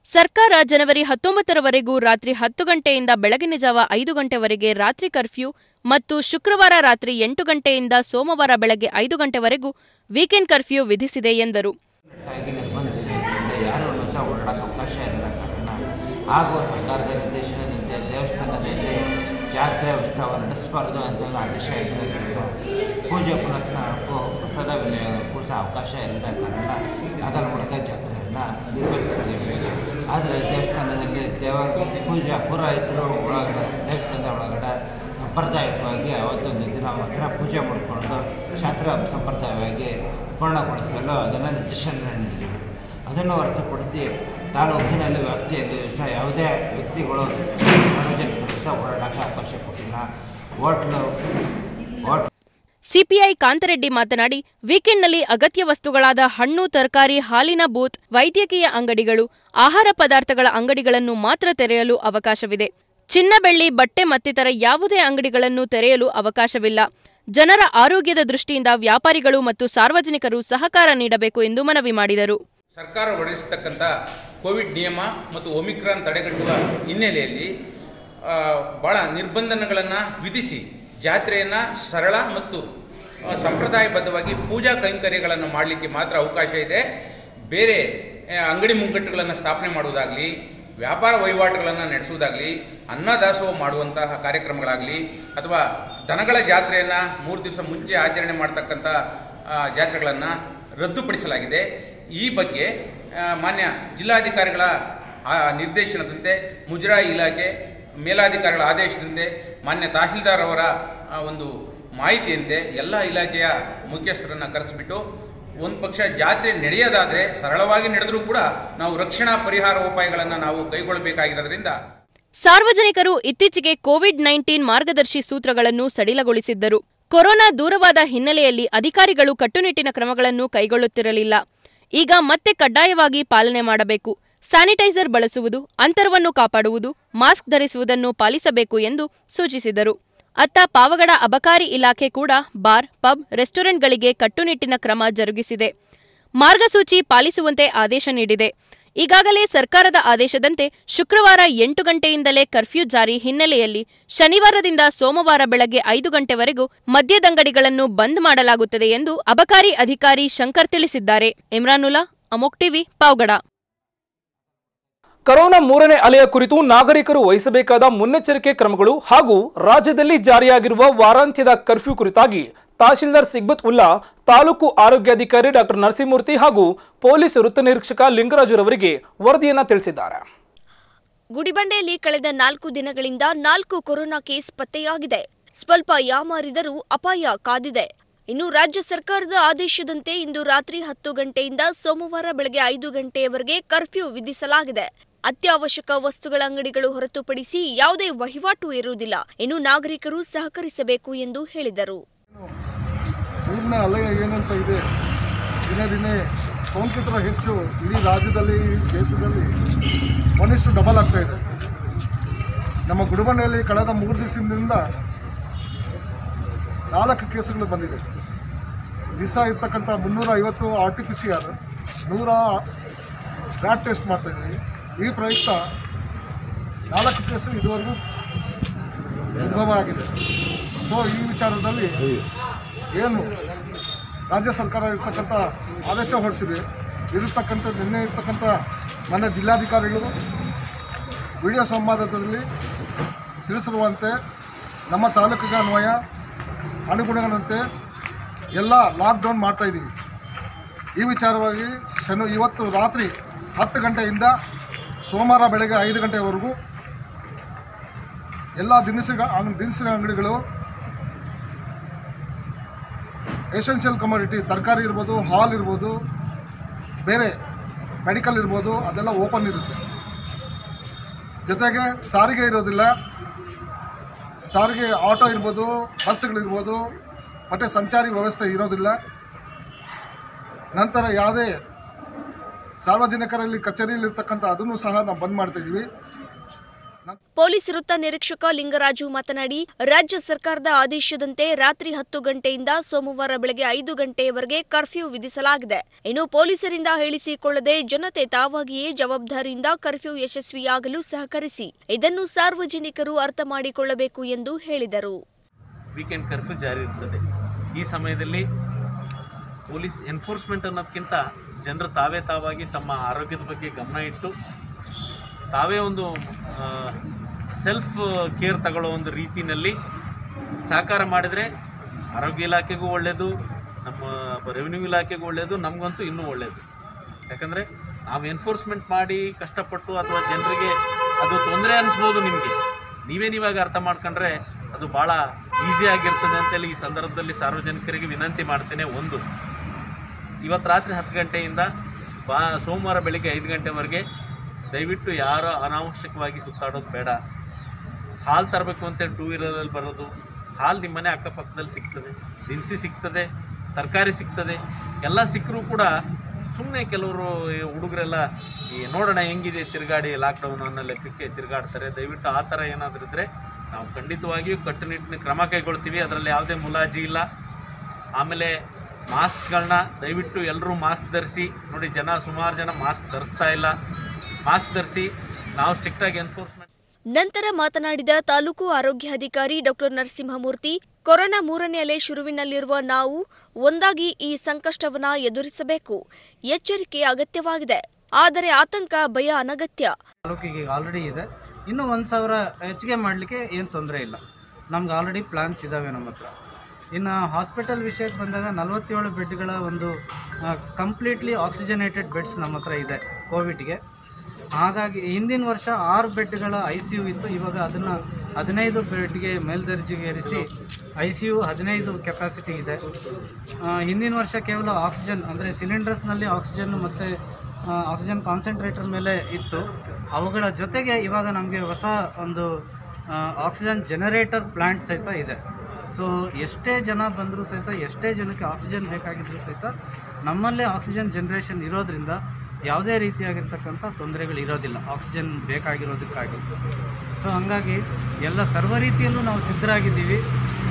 ಸರ್ಕಾರ ಜನವರಿ ಹತ್ತೊಂಬತ್ತರವರೆಗೂ ರಾತ್ರಿ ಹತ್ತು ಗಂಟೆಯಿಂದ ಬೆಳಗಿನ ಜಾವ ಐದು ಗಂಟೆವರೆಗೆ ರಾತ್ರಿ ಕರ್ಫ್ಯೂ ಮತ್ತು ಶುಕ್ರವಾರ ರಾತ್ರಿ ಎಂಟು ಗಂಟೆಯಿಂದ ಸೋಮವಾರ ಬೆಳಗ್ಗೆ ಐದು ಗಂಟೆವರೆಗೂ ವೀಕೆಂಡ್ ಕರ್ಫ್ಯೂ ವಿಧಿಸಿದೆ ಎಂದರು ಆಗಿ ನಿರ್ಬಂಧಿಸಿದ್ದರಿಂದ ಯಾರೂ ಸಹ ಓಡಾಡೋಕ್ಕೆ ಅವಕಾಶ ಇಲ್ಲದ ಕಾರಣ ಹಾಗೂ ಸರ್ಕಾರದ ನಿರ್ದೇಶನದಂತೆ ದೇವಸ್ಥಾನದಲ್ಲಿ ಜಾತ್ರೆ ಉತ್ಸವ ನಡೆಸಬಾರದು ಅಂತೆಲ್ಲ ಆದೇಶ ಇರೋದ್ರಿಂದ ಪೂಜೆ ಪುನಸ್ಕಾರಕ್ಕೂ ಪ್ರಸಾದ ವಿನಿಯೋಗಕ್ಕೂ ಸಹ ಅವಕಾಶ ಇಲ್ಲದ ಕಾರಣ ಹಗಲ ಮುಳಗ ಜಾತ್ರೆಯನ್ನು ನಿರ್ಬಂಧಿಸಿದ್ದೇವೆ ಆದರೆ ದೇವಸ್ಥಾನದಲ್ಲಿ ದೇವರ ಪೂಜಾ ಪುರೋಹಿತರು ಒಳಗಡೆ ದೇವಸ್ಥಾನದ ಒಳಗಡೆ ಸಂಪ್ರದಾಯಿಕವಾಗಿ ಅವತ್ತೊಂದು ದಿನ ಮಾತ್ರ ಪೂಜೆ ಮಾಡಿಕೊಂಡು ಶಾಸ್ತ್ರ ಸಂಪ್ರದಾಯವಾಗಿ ಪೂರ್ಣಗೊಳಿಸಲು ಅದನ್ನು ನಿರ್ದೇಶನ ನೀಡಿದೆವು ಅದನ್ನು ಹೊರತುಪಡಿಸಿ ತಾಲೂಕಿನಲ್ಲಿ ವ್ಯಾಪ್ತಿಯಲ್ಲಿ ಸಹ ಯಾವುದೇ ವ್ಯಕ್ತಿಗಳು ಸಾರ್ವಜನಿಕರು ಸಹ ಓಡಾಡೋಕ್ಕೆ ಅವಕಾಶ ಕೊಟ್ಟಿಲ್ಲ ಹೋಟ್ಲು ಹೋಟ್ ಸಿಪಿಐ ಕಾಂತರೆಡ್ಡಿ ಮಾತನಾಡಿ ವೀಕೆಂಡ್ನಲ್ಲಿ ಅಗತ್ಯ ವಸ್ತುಗಳಾದ ಹಣ್ಣು ತರಕಾರಿ ಹಾಲಿನ ಬೂತ್ ವೈದ್ಯಕೀಯ ಅಂಗಡಿಗಳು ಆಹಾರ ಪದಾರ್ಥಗಳ ಅಂಗಡಿಗಳನ್ನು ಮಾತ್ರ ತೆರೆಯಲು ಅವಕಾಶವಿದೆ ಚಿನ್ನ ಬೆಳ್ಳಿ ಬಟ್ಟೆ ಮತ್ತಿತರ ಯಾವುದೇ ಅಂಗಡಿಗಳನ್ನು ತೆರೆಯಲು ಅವಕಾಶವಿಲ್ಲ ಜನರ ಆರೋಗ್ಯದ ದೃಷ್ಟಿಯಿಂದ ವ್ಯಾಪಾರಿಗಳು ಮತ್ತು ಸಾರ್ವಜನಿಕರು ಸಹಕಾರ ನೀಡಬೇಕು ಎಂದು ಮನವಿ ಮಾಡಿದರು ಸರ್ಕಾರ ಹೊರಡಿಸತಕ್ಕಂಥ ಕೋವಿಡ್ ನಿಯಮ ಮತ್ತು ಒಮಿಕ್ರಾನ್ ತಡೆಗಟ್ಟುವ ಹಿನ್ನೆಲೆಯಲ್ಲಿ ಆ, ಭಾಳ ನಿರ್ಬಂಧನಗಳನ್ನು ವಿಧಿಸಿ ಜಾತ್ರೆಯನ್ನು ಸರಳ ಮತ್ತು ಆ, ಸಂಪ್ರದಾಯಬದ್ಧವಾಗಿ ಪೂಜಾ ಕೈಂಕರ್ಯಗಳನ್ನು ಮಾಡಲಿಕ್ಕೆ ಮಾತ್ರ ಅವಕಾಶ ಇದೆ ಬೇರೆ ಆ, ಅಂಗಡಿ ಮುಂಗಟ್ಟುಗಳನ್ನು ಸ್ಥಾಪನೆ ಮಾಡುವುದಾಗಲಿ ವ್ಯಾಪಾರ ವಹಿವಾಟುಗಳನ್ನು ನಡೆಸುವುದಾಗಲಿ ಅನ್ನದಾಸೋಹ ಮಾಡುವಂತಹ ಕಾರ್ಯಕ್ರಮಗಳಾಗಲಿ ಅಥವಾ ದನಗಳ ಜಾತ್ರೆಯನ್ನು ಮೂರು ದಿವಸ ಮುಂಚೆ ಆಚರಣೆ ಮಾಡ್ತಕ್ಕಂಥ ಜಾತ್ರೆಗಳನ್ನು ರದ್ದುಪಡಿಸಲಾಗಿದೆ ಈ ಬಗ್ಗೆ ಆ, ಮಾನ್ಯ ಜಿಲ್ಲಾಧಿಕಾರಿಗಳ ಆ, ನಿರ್ದೇಶನದಂತೆ ಮುಜರಾಯಿ ಇಲಾಖೆ ಮೇಲಾಧಿಕಾರಿಗಳ ಆದೇಶದಂತೆ ಮಾನ್ಯ ತಹಶೀಲ್ದಾರ್ ಅವರ ಆ, ಒಂದು ಮಾಹಿತಿಯಂತೆ ಎಲ್ಲ ಇಲಾಖೆಯ ಮುಖ್ಯಸ್ಥರನ್ನು ಕರೆಸಿಬಿಟ್ಟು ಒಂದು ಪಕ್ಷ ಜಾತ್ರೆ ನಡೆಯೋದಾದರೆ ಸರಳವಾಗಿ ನಡೆದರೂ ಕೂಡ ನಾವು ರಕ್ಷಣಾ ಪರಿಹಾರ ಉಪಾಯಗಳನ್ನು ನಾವು ಕೈಗೊಳ್ಳಬೇಕಾಗಿರೋದ್ರಿಂದ ಸಾರ್ವಜನಿಕರು ಇತ್ತೀಚೆಗೆ ಕೋವಿಡ್ ನೈನ್ಟೀನ್ ಮಾರ್ಗದರ್ಶಿ ಸೂತ್ರಗಳನ್ನು ಸಡಿಲಗೊಳಿಸಿದ್ದರು ಕೊರೋನಾ ದೂರವಾದ ಹಿನ್ನೆಲೆಯಲ್ಲಿ ಅಧಿಕಾರಿಗಳು ಕಟ್ಟುನಿಟ್ಟಿನ ಕ್ರಮಗಳನ್ನು ಕೈಗೊಳ್ಳುತ್ತಿರಲಿಲ್ಲ ಈಗ ಮತ್ತೆ ಕಡ್ಡಾಯವಾಗಿ ಪಾಲನೆ ಮಾಡಬೇಕು ಸ್ಯಾನಿಟೈಸರ್ ಬಳಸುವುದು ಅಂತರವನ್ನು ಕಾಪಾಡುವುದು ಮಾಸ್ಕ್ ಧರಿಸುವುದನ್ನು ಪಾಲಿಸಬೇಕು ಎಂದು ಸೂಚಿಸಿದರು ಅತ್ತ ಪಾವಗಡ ಅಬಕಾರಿ ಇಲಾಖೆ ಕೂಡ ಬಾರ್ ಪಬ್ ರೆಸ್ಟೋರೆಂಟ್ಗಳಿಗೆ ಕಟ್ಟುನಿಟ್ಟಿನ ಕ್ರಮ ಜರುಗಿಸಿದೆ ಮಾರ್ಗಸೂಚಿ ಪಾಲಿಸುವಂತೆ ಆದೇಶ ನೀಡಿದೆ ಈಗಾಗಲೇ ಸರ್ಕಾರದ ಆದೇಶದಂತೆ ಶುಕ್ರವಾರ ಎಂಟು ಗಂಟೆಯಿಂದಲೇ ಕರ್ಫ್ಯೂ ಜಾರಿ ಹಿನ್ನೆಲೆಯಲ್ಲಿ ಶನಿವಾರದಿಂದ ಸೋಮವಾರ ಬೆಳಗ್ಗೆ ಐದು ಗಂಟೆವರೆಗೂ ಮದ್ಯದಂಗಡಿಗಳನ್ನು ಬಂದ್ ಮಾಡಲಾಗುತ್ತದೆ ಎಂದು ಅಬಕಾರಿ ಅಧಿಕಾರಿ ಶಂಕರ್ ತಿಳಿಸಿದ್ದಾರೆ ಇಮ್ರಾನುಲ್ಲಾ ಅಮೋಕ್ ಟಿವಿ ಪಾವಗಡ ಕೊರೋನಾ ಮೂರನೇ ಅಲೆಯ ಕುರಿತು ನಾಗರಿಕರು ವಹಿಸಬೇಕಾದ ಮುನ್ನೆಚ್ಚರಿಕೆ ಕ್ರಮಗಳು ಹಾಗೂ ರಾಜ್ಯದಲ್ಲಿ ಜಾರಿಯಾಗಿರುವ ವಾರಾಂತ್ಯದ ಕರ್ಫ್ಯೂ ಕುರಿತಾಗಿ ತಹಶೀಲ್ದಾರ್ ಸಿಗ್ಬತ್ ಉಲ್ಲಾ ತಾಲೂಕು ಆರೋಗ್ಯಾಧಿಕಾರಿ ಡಾಕ್ಟರ್ ನರಸಿಂಹಮೂರ್ತಿ ಹಾಗೂ ಪೊಲೀಸ್ ವೃತ್ತ ನಿರೀಕ್ಷಕ ಲಿಂಗರಾಜುರವರಿಗೆ ವರದಿಯನ್ನ ತಿಳಿಸಿದ್ದಾರೆ ಗುಡಿಬಂಡೆಯಲ್ಲಿ ಕಳೆದ ನಾಲ್ಕು ದಿನಗಳಿಂದ ನಾಲ್ಕು ಕೊರೋನಾ ಕೇಸ್ ಪತ್ತೆಯಾಗಿದೆ ಸ್ವಲ್ಪ ಯಾಮಾರಿದರೂ ಅಪಾಯ ಕಾದಿದೆ ಇನ್ನು ರಾಜ್ಯ ಸರ್ಕಾರದ ಆದೇಶದಂತೆ ಇಂದು ರಾತ್ರಿ ಹತ್ತು ಗಂಟೆಯಿಂದ ಸೋಮವಾರ ಬೆಳಗ್ಗೆ ಐದು ಗಂಟೆಯವರೆಗೆ ಕರ್ಫ್ಯೂ ವಿಧಿಸಲಾಗಿದೆ ಅತ್ಯವಶ್ಯಕ ವಸ್ತುಗಳ ಅಂಗಡಿಗಳು ಹೊರತುಪಡಿಸಿ ಯಾವುದೇ ವಹಿವಾಟು ಇರುವುದಿಲ್ಲ ಇನ್ನು ನಾಗರಿಕರು ಸಹಕರಿಸಬೇಕು ಎಂದು ಹೇಳಿದರು ಮೂರನೇ ಅಲೆ ಏನಂತ ಇದೆ ದಿನೇ ದಿನೇ ಸೋಂಕಿತರ ಹೆಚ್ಚು ಇಡೀ ರಾಜ್ಯದಲ್ಲಿ ಇಡೀ ದೇಶದಲ್ಲಿ ಒಂದಿಷ್ಟು ಡಬಲ್ ಆಗ್ತಾ ಇದೆ ನಮ್ಮ ಗುಡುಬಣ್ಣೆಯಲ್ಲಿ ಕಳೆದ ಮೂರು ದಿವಸದಿಂದ ನಾಲ್ಕು ಕೇಸುಗಳು ಬಂದಿದೆ ದಿವಸ ಇರ್ತಕ್ಕಂಥ ಮುನ್ನೂರ ಐವತ್ತು R T P C R ನೂರ ರ್ಯಾಟ್ ಟೆಸ್ಟ್ ಮಾಡ್ತಾಯಿದ್ದೀವಿ ಈ ಪ್ರಯುಕ್ತ ನಾಲ್ಕು ಕೇಸು ಇದುವರೆಗೂ ಉದ್ಭವ ಆಗಿದೆ ಸೊ ಈ ವಿಚಾರದಲ್ಲಿ ಏನು ರಾಜ್ಯ ಸರ್ಕಾರ ಇರ್ತಕ್ಕಂಥ ಆದೇಶ ಹೊರಡಿಸಿದೆ ಇರತಕ್ಕಂಥ ನಿನ್ನೆ ಇರ್ತಕ್ಕಂಥ ನನ್ನ ಜಿಲ್ಲಾಧಿಕಾರಿಗಳು ವಿಡಿಯೋ ಸಂವಾದದಲ್ಲಿ ತಿಳಿಸಿರುವಂತೆ ನಮ್ಮ ತಾಲೂಕಿಗೆ ಅನ್ವಯ ಅನುಗುಣಗಳಂತೆ ಎಲ್ಲ ಲಾಕ್ಡೌನ್ ಮಾಡ್ತಾಯಿದ್ದೀವಿ ಈ ವಿಚಾರವಾಗಿ ಶನಿ ಇವತ್ತು ರಾತ್ರಿ ಹತ್ತು ಗಂಟೆಯಿಂದ ಸೋಮವಾರ ಬೆಳಗ್ಗೆ ಐದು ಗಂಟೆವರೆಗೂ ಎಲ್ಲ ದಿನಸಿಗ ದಿನಸಿನ ಅಂಗಡಿಗಳು ಎಸೆನ್ಷಿಯಲ್ ಕಮೋಡಿಟಿ ತರಕಾರಿ ಇರ್ಬೋದು ಹಾಲ್ ಇರ್ಬೋದು ಬೇರೆ ಮೆಡಿಕಲ್ ಇರ್ಬೋದು ಅದೆಲ್ಲ ಓಪನ್ ಇರುತ್ತೆ ಜೊತೆಗೆ ಸಾರಿಗೆ ಇರೋದಿಲ್ಲ ಸಾರಿಗೆ ಆಟೋ ಇರ್ಬೋದು ಬಸ್ಗಳಿರ್ಬೋದು ಮತ್ತು ಸಂಚಾರಿ ವ್ಯವಸ್ಥೆ ಇರೋದಿಲ್ಲ ನಂತರ ಯಾವುದೇ ಸಾರ್ವಜನಿಕರಲ್ಲಿ ಕಚೇರಿಯಲ್ಲಿರ್ತಕ್ಕಂಥ ಅದನ್ನು ಸಹ ನಾವು ಬಂದ್ ಮಾಡ್ತಾಯಿದ್ದೀವಿ ಪೊಲೀಸ್ ವೃತ್ತ ನಿರೀಕ್ಷಕ ಲಿಂಗರಾಜು ಮಾತನಾಡಿ ರಾಜ್ಯ ಸರ್ಕಾರದ ಆದೇಶದಂತೆ ರಾತ್ರಿ ಹತ್ತು ಗಂಟೆಯಿಂದ ಸೋಮವಾರ ಬೆಳಗ್ಗೆ ಐದು ಗಂಟೆಯವರೆಗೆ ಕರ್ಫ್ಯೂ ವಿಧಿಸಲಾಗಿದೆ ಇನ್ನು ಪೊಲೀಸರಿಂದ ಹೇಳಿಸಿಕೊಳ್ಳದೆ ಜನತೆ ತಾವಾಗಿಯೇ ಜವಾಬ್ದಾರಿಯಿಂದ ಕರ್ಫ್ಯೂ ಯಶಸ್ವಿಯಾಗಲು ಸಹಕರಿಸಿ ಇದನ್ನು ಸಾರ್ವಜನಿಕರು ಅರ್ಥ ಮಾಡಿಕೊಳ್ಳಬೇಕು ಎಂದು ಹೇಳಿದರು ವೀಕೆಂಡ್ ಕರ್ಫ್ಯೂ ಜಾರಿ ಇರ್ತದೆ ಈ ಸಮಯದಲ್ಲಿ ಪೊಲೀಸ್ ಎನ್ಫೋರ್ಸ್ಮೆಂಟ್ ಅನ್ನೋದಕ್ಕಿಂತ ಜನರು ತಾವೇ ತಾವಾಗಿ ತಮ್ಮ ಆರೋಗ್ಯದ ಬಗ್ಗೆ ಗಮನ ಇಟ್ಟು ತಾವೇ ಒಂದು ಸೆಲ್ಫ್ ಕೇರ್ ತಗೊಳ್ಳೋ ಒಂದು ರೀತಿಯಲ್ಲಿ ಸಹಕಾರ ಮಾಡಿದರೆ ಆರೋಗ್ಯ ಇಲಾಖೆಗೂ ಒಳ್ಳೆಯದು ನಮ್ಮ ರೆವಿನ್ಯೂ ಇಲಾಖೆಗೂ ಒಳ್ಳೆಯದು ನಮಗಂತೂ ಇನ್ನೂ ಒಳ್ಳೆಯದು ಯಾಕಂದರೆ ನಾವು ಎನ್ಫೋರ್ಸ್ಮೆಂಟ್ ಮಾಡಿ ಕಷ್ಟಪಟ್ಟು ಅಥವಾ ಜನರಿಗೆ ಅದು ತೊಂದರೆ ಅನಿಸ್ಬೋದು ನಿಮಗೆ ನೀವೇ ನೀವಾಗ ಅರ್ಥ ಮಾಡ್ಕೊಂಡ್ರೆ ಅದು ಭಾಳ ಈಸಿ ಆಗಿರ್ತದೆ ಅಂತೇಳಿ ಈ ಸಂದರ್ಭದಲ್ಲಿ ಸಾರ್ವಜನಿಕರಿಗೆ ವಿನಂತಿ ಮಾಡ್ತೇನೆ ಒಂದು ಇವತ್ತು ರಾತ್ರಿ ಹತ್ತು ಗಂಟೆಯಿಂದ ಬಾ ಸೋಮವಾರ ಬೆಳಿಗ್ಗೆ ಐದು ಗಂಟೆವರೆಗೆ ದಯವಿಟ್ಟು ಯಾರು ಅನಾವಶ್ಯಕವಾಗಿ ಸುತ್ತಾಡೋದು ಬೇಡ ಹಾಲು ತರಬೇಕು ಅಂತೇಳಿ ಟೂ ವೀಲರಲ್ಲಿ ಬರೋದು ಹಾಲು ನಿಮ್ಮ ಮನೆ ಅಕ್ಕಪಕ್ಕದಲ್ಲಿ ಸಿಗ್ತದೆ ದಿನಸಿ ಸಿಗ್ತದೆ ತರಕಾರಿ ಸಿಗ್ತದೆ ಎಲ್ಲ ಸಿಕ್ಕರೂ ಕೂಡ ಸುಮ್ಮನೆ ಕೆಲವರು ಈ ಹುಡುಗರೆಲ್ಲ ಈ ನೋಡೋಣ ಹೆಂಗಿದೆ ತಿರುಗಾಡಿ ಲಾಕ್ಡೌನ್ ಅನ್ನೋ ಲೆಕ್ಕಕ್ಕೆ ತಿರುಗಾಡ್ತಾರೆ ದಯವಿಟ್ಟು ಆ ಥರ ಏನಾದರೂ ಇದ್ದರೆ ನಾವು ಖಂಡಿತವಾಗಿಯೂ ಕಟ್ಟುನಿಟ್ಟಿನ ಕ್ರಮ ಕೈಗೊಳ್ತೀವಿ ಅದರಲ್ಲಿ ಯಾವುದೇ ಮುಲಾಜಿ ಇಲ್ಲ ಆಮೇಲೆ ಮಾಸ್ಕ್ಗಳನ್ನ ದಯವಿಟ್ಟು ಎಲ್ಲರೂ ಮಾಸ್ಕ್ ಧರಿಸಿ ನೋಡಿ ಜನ ಸುಮಾರು ಜನ ಮಾಸ್ಕ್ ಧರಿಸ್ತಾ ಇಲ್ಲ ಮಾಸ್ಕ್ ಧರಿಸಿ ನಾವು ಸ್ಟ್ರಿಕ್ಟಾಗಿ ಎನ್ಫೋರ್ಸ್ಮೆಂಟ್ ನಂತರ ಮಾತನಾಡಿದ ತಾಲೂಕು ಆರೋಗ್ಯಾಧಿಕಾರಿ ಡಾಕ್ಟರ್ ನರಸಿಂಹಮೂರ್ತಿ ಕೊರೋನಾ ಮೂರನೇ ಅಲೆ ಶುರುವಿನಲ್ಲಿರುವ ನಾವು ಒಂದಾಗಿ ಈ ಸಂಕಷ್ಟವನ್ನ ಎದುರಿಸಬೇಕು ಎಚ್ಚರಿಕೆ ಅಗತ್ಯವಾಗಿದೆ ಆದರೆ ಆತಂಕ ಭಯ ಅನಗತ್ಯ ತಾಲೂಕಿಗೆ ಆಲ್ರೆಡಿ ಇದೆ ಇನ್ನೂ ಒಂದು ಸಾವಿರ ಹೆಚ್ಚಿಗೆ ಮಾಡಲಿಕ್ಕೆ ಏನು ತೊಂದರೆ ಇಲ್ಲ ನಮ್ಗೆ ಆಲ್ರೆಡಿ ಪ್ಲ್ಯಾನ್ಸ್ ಇದ್ದಾವೆ ನಮ್ಮ ಹತ್ರ ಇನ್ನು ಹಾಸ್ಪಿಟಲ್ ವಿಷಯಕ್ಕೆ ಬಂದಾಗ ನಲವತ್ತೇಳು ಬೆಡ್ಗಳ ಒಂದು ಕಂಪ್ಲೀಟ್ಲಿ ಆಕ್ಸಿಜನೇಟೆಡ್ ಬೆಡ್ಸ್ ನಮ್ಮ ಹತ್ರ ಇದೆ ಕೋವಿಡ್ಗೆ ಹಾಗಾಗಿ ಹಿಂದಿನ ವರ್ಷ ಆರು ಬೆಡ್ಗಳ ಐ ಸಿ ಯು ಇತ್ತು ಇವಾಗ ಅದನ್ನು ಹದಿನೈದು ಬೆಡ್ಗೆ ಮೇಲ್ದರ್ಜೆಗೇರಿಸಿ ಐ ಸಿ ಯು ಹದಿನೈದು ಕೆಪಾಸಿಟಿ ಇದೆ ಆ, ಹಿಂದಿನ ವರ್ಷ ಕೇವಲ ಆಕ್ಸಿಜನ್ ಅಂದರೆ ಸಿಲಿಂಡರ್ಸ್ನಲ್ಲಿ ಆಕ್ಸಿಜನ್ ಮತ್ತು ಆಕ್ಸಿಜನ್ ಕಾನ್ಸಂಟ್ರೇಟರ್ ಮೇಲೆ ಇತ್ತು ಅವುಗಳ ಜೊತೆಗೆ ಇವಾಗ ನಮಗೆ ಹೊಸ ಒಂದು ಆಕ್ಸಿಜನ್ ಜನರೇಟರ್ ಪ್ಲ್ಯಾಂಟ್ ಸಹಿತ ಇದೆ ಸೊ ಎಷ್ಟೇ ಜನ ಬಂದರೂ ಸಹಿತ ಎಷ್ಟೇ ಜನಕ್ಕೆ ಆಕ್ಸಿಜನ್ ಬೇಕಾಗಿದ್ದರೂ ಸಹಿತ ನಮ್ಮಲ್ಲೇ ಆಕ್ಸಿಜನ್ ಜನ್ರೇಷನ್ ಇರೋದ್ರಿಂದ ಯಾವುದೇ ರೀತಿಯಾಗಿರ್ತಕ್ಕಂಥ ತೊಂದರೆಗಳು ಇರೋದಿಲ್ಲ ಆಕ್ಸಿಜನ್ ಬೇಕಾಗಿರೋದಕ್ಕಾಗಿ ಸೊ ಹಾಗಾಗಿ ಎಲ್ಲ ಸರ್ವ ರೀತಿಯಲ್ಲೂ ನಾವು ಸಿದ್ಧರಾಗಿದ್ದೀವಿ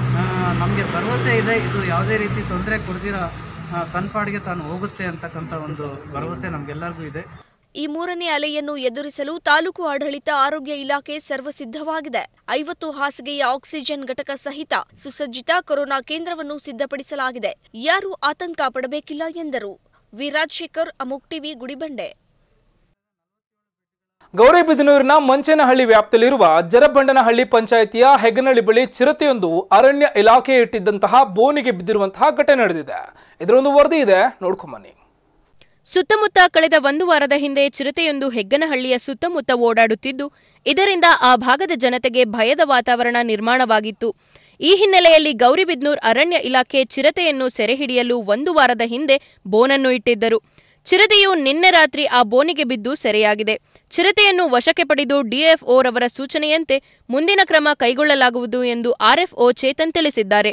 ನಮಗೆ ಭರವಸೆ ಇದೆ ಇದು ಯಾವುದೇ ರೀತಿ ತೊಂದರೆ ಕೊಡ್ದಿರ ತನ್ನ ಪಾಡಿಗೆ ತಾನು ಹೋಗುತ್ತೆ ಅಂತಕ್ಕಂಥ ಒಂದು ಭರವಸೆ ನಮಗೆಲ್ಲರಿಗೂ ಇದೆ ಈ ಮೂರನೇ ಅಲೆಯನ್ನು ಎದುರಿಸಲು ತಾಲೂಕು ಆಡಳಿತ ಆರೋಗ್ಯ ಇಲಾಖೆ ಸರ್ವಸಿದ್ಧವಾಗಿದೆ ಐವತ್ತು ಹಾಸಿಗೆಯ ಆಕ್ಸಿಜನ್ ಘಟಕ ಸಹಿತ ಸುಸಜ್ಜಿತ ಕೊರೋನಾ ಕೇಂದ್ರವನ್ನು ಸಿದ್ಧಪಡಿಸಲಾಗಿದೆ ಯಾರೂ ಆತಂಕ ಪಡಬೇಕಿಲ್ಲ ಎಂದರು ವಿರಾಜಶೇಖರ್ ಅಮುಕ್ ಟಿವಿ ಗುಡಿಬಂಡೆ ಗೌರಿಬಿದನೂರಿನ ಮಂಚೇನಹಳ್ಳಿ ವ್ಯಾಪ್ತಿಯಲ್ಲಿರುವ ಜರಬಂಡನಹಳ್ಳಿ ಪಂಚಾಯಿತಿಯ ಹೆಗನಹಳ್ಳಿ ಬಳಿ ಚಿರತೆಯೊಂದು ಅರಣ್ಯ ಇಲಾಖೆ ಇಟ್ಟಿದ್ದಂತಹ ಬೋನಿಗೆ ಬಿದ್ದಿರುವಂತಹ ಘಟನೆ ನಡೆದಿದೆ ಇದರೊಂದು ವರದಿ ಇದೆ ನೋಡ್ಕೊಂಬನ್ನಿ ಸುತ್ತಮುತ್ತ ಕಳೆದ ಒಂದು ವಾರದ ಹಿಂದೆ ಚಿರತೆಯೊಂದು ಹೆಗ್ಗನಹಳ್ಳಿಯ ಸುತ್ತಮುತ್ತ ಓಡಾಡುತ್ತಿದ್ದು ಇದರಿಂದ ಆ ಭಾಗದ ಜನತೆಗೆ ಭಯದ ವಾತಾವರಣ ನಿರ್ಮಾಣವಾಗಿತ್ತು ಈ ಹಿನ್ನೆಲೆಯಲ್ಲಿ ಗೌರಿಬಿದ್ನೂರ್ ಅರಣ್ಯ ಇಲಾಖೆ ಚಿರತೆಯನ್ನು ಸೆರೆಹಿಡಿಯಲು ಒಂದು ವಾರದ ಹಿಂದೆ ಬೋನನ್ನು ಇಟ್ಟಿದ್ದರು ಚಿರತೆಯು ನಿನ್ನೆ ರಾತ್ರಿ ಆ ಬೋನಿಗೆ ಬಿದ್ದು ಸೆರೆಯಾಗಿದೆ ಚಿರತೆಯನ್ನು ವಶಕ್ಕೆ ಪಡೆದು ಡಿಎಫ್ಒ ರವರ ಸೂಚನೆಯಂತೆ ಮುಂದಿನ ಕ್ರಮ ಕೈಗೊಳ್ಳಲಾಗುವುದು ಎಂದು ಆರ್ಎಫ್ಒ ಚೇತನ್ ತಿಳಿಸಿದ್ದಾರೆ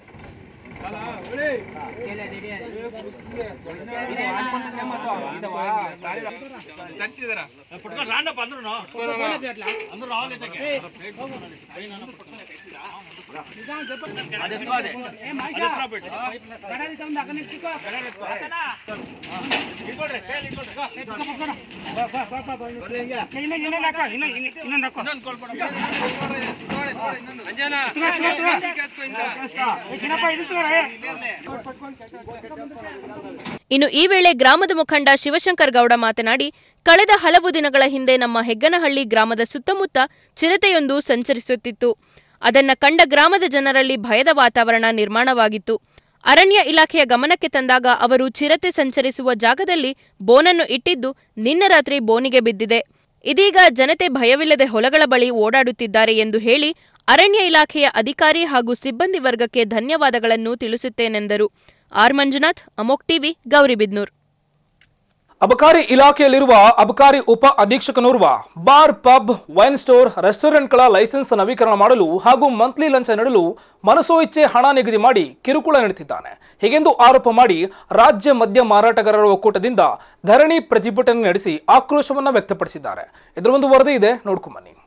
ಇನ್ನು ಈ ವೇಳೆ ಗ್ರಾಮದ ಮುಖಂಡ ಶಿವಶಂಕರ್ ಗೌಡ ಮಾತನಾಡಿ ಕಳೆದ ಹಲವು ದಿನಗಳ ಹಿಂದೆ ನಮ್ಮ ಹೆಗ್ಗನಹಳ್ಳಿ ಗ್ರಾಮದ ಸುತ್ತಮುತ್ತ ಚಿರತೆಯೊಂದು ಸಂಚರಿಸುತ್ತಿತ್ತು ಅದನ್ನ ಕಂಡ ಗ್ರಾಮದ ಜನರಲ್ಲಿ ಭಯದ ವಾತಾವರಣ ನಿರ್ಮಾಣವಾಗಿತ್ತು ಅರಣ್ಯ ಇಲಾಖೆಯ ಗಮನಕ್ಕೆ ತಂದಾಗ ಅವರು ಚಿರತೆ ಸಂಚರಿಸುವ ಜಾಗದಲ್ಲಿ ಬೋನನ್ನು ಇಟ್ಟಿದ್ದು ನಿನ್ನೆ ರಾತ್ರಿ ಬೋನಿಗೆ ಬಿದ್ದಿದೆ ಇದೀಗ ಜನತೆ ಭಯವಿಲ್ಲದೆ ಹೊಲಗಳ ಬಳಿ ಓಡಾಡುತ್ತಿದ್ದಾರೆ ಎಂದು ಹೇಳಿ ಅರಣ್ಯ ಇಲಾಖೆಯ ಅಧಿಕಾರಿ ಹಾಗೂ ಸಿಬ್ಬಂದಿ ವರ್ಗಕ್ಕೆ ಧನ್ಯವಾದಗಳನ್ನು ತಿಳಿಸುತ್ತೇನೆಂದರು ಆರ್ ಮಂಜುನಾಥ್ ಅಮೋಕ್ ಟಿವಿ ಗೌರಿಬಿದ್ನೂರ್ ಅಬಕಾರಿ ಇಲಾಖೆಯಲ್ಲಿರುವ ಅಬಕಾರಿ ಉಪ ಅಧೀಕ್ಷಕನೋರ್ವ ಬಾರ್ ಪಬ್ ವೈನ್ ಸ್ಟೋರ್ ರೆಸ್ಟೋರೆಂಟ್ಗಳ ಲೈಸೆನ್ಸ್ ನವೀಕರಣ ಮಾಡಲು ಹಾಗೂ ಮಂತ್ಲಿ ಲಂಚ ನೀಡಲು ಮನಸೋ ಇಚ್ಛೆ ಹಣ ನಿಗದಿ ಮಾಡಿ ಕಿರುಕುಳ ನೀಡುತ್ತಿದ್ದಾನೆ ಹೀಗೆಂದು ಆರೋಪ ಮಾಡಿ ರಾಜ್ಯ ಮದ್ಯ ಮಾರಾಟಗಾರರ ಒಕ್ಕೂಟದಿಂದ ಧರಣಿ ಪ್ರತಿಭಟನೆ ನಡೆಸಿ ಆಕ್ರೋಶವನ್ನು ವ್ಯಕ್ತಪಡಿಸಿದ್ದಾರೆ ಇದರ ಒಂದು ವರದಿ ಇದೆ ನೋಡ್ಕೊಂಬನ್ನಿ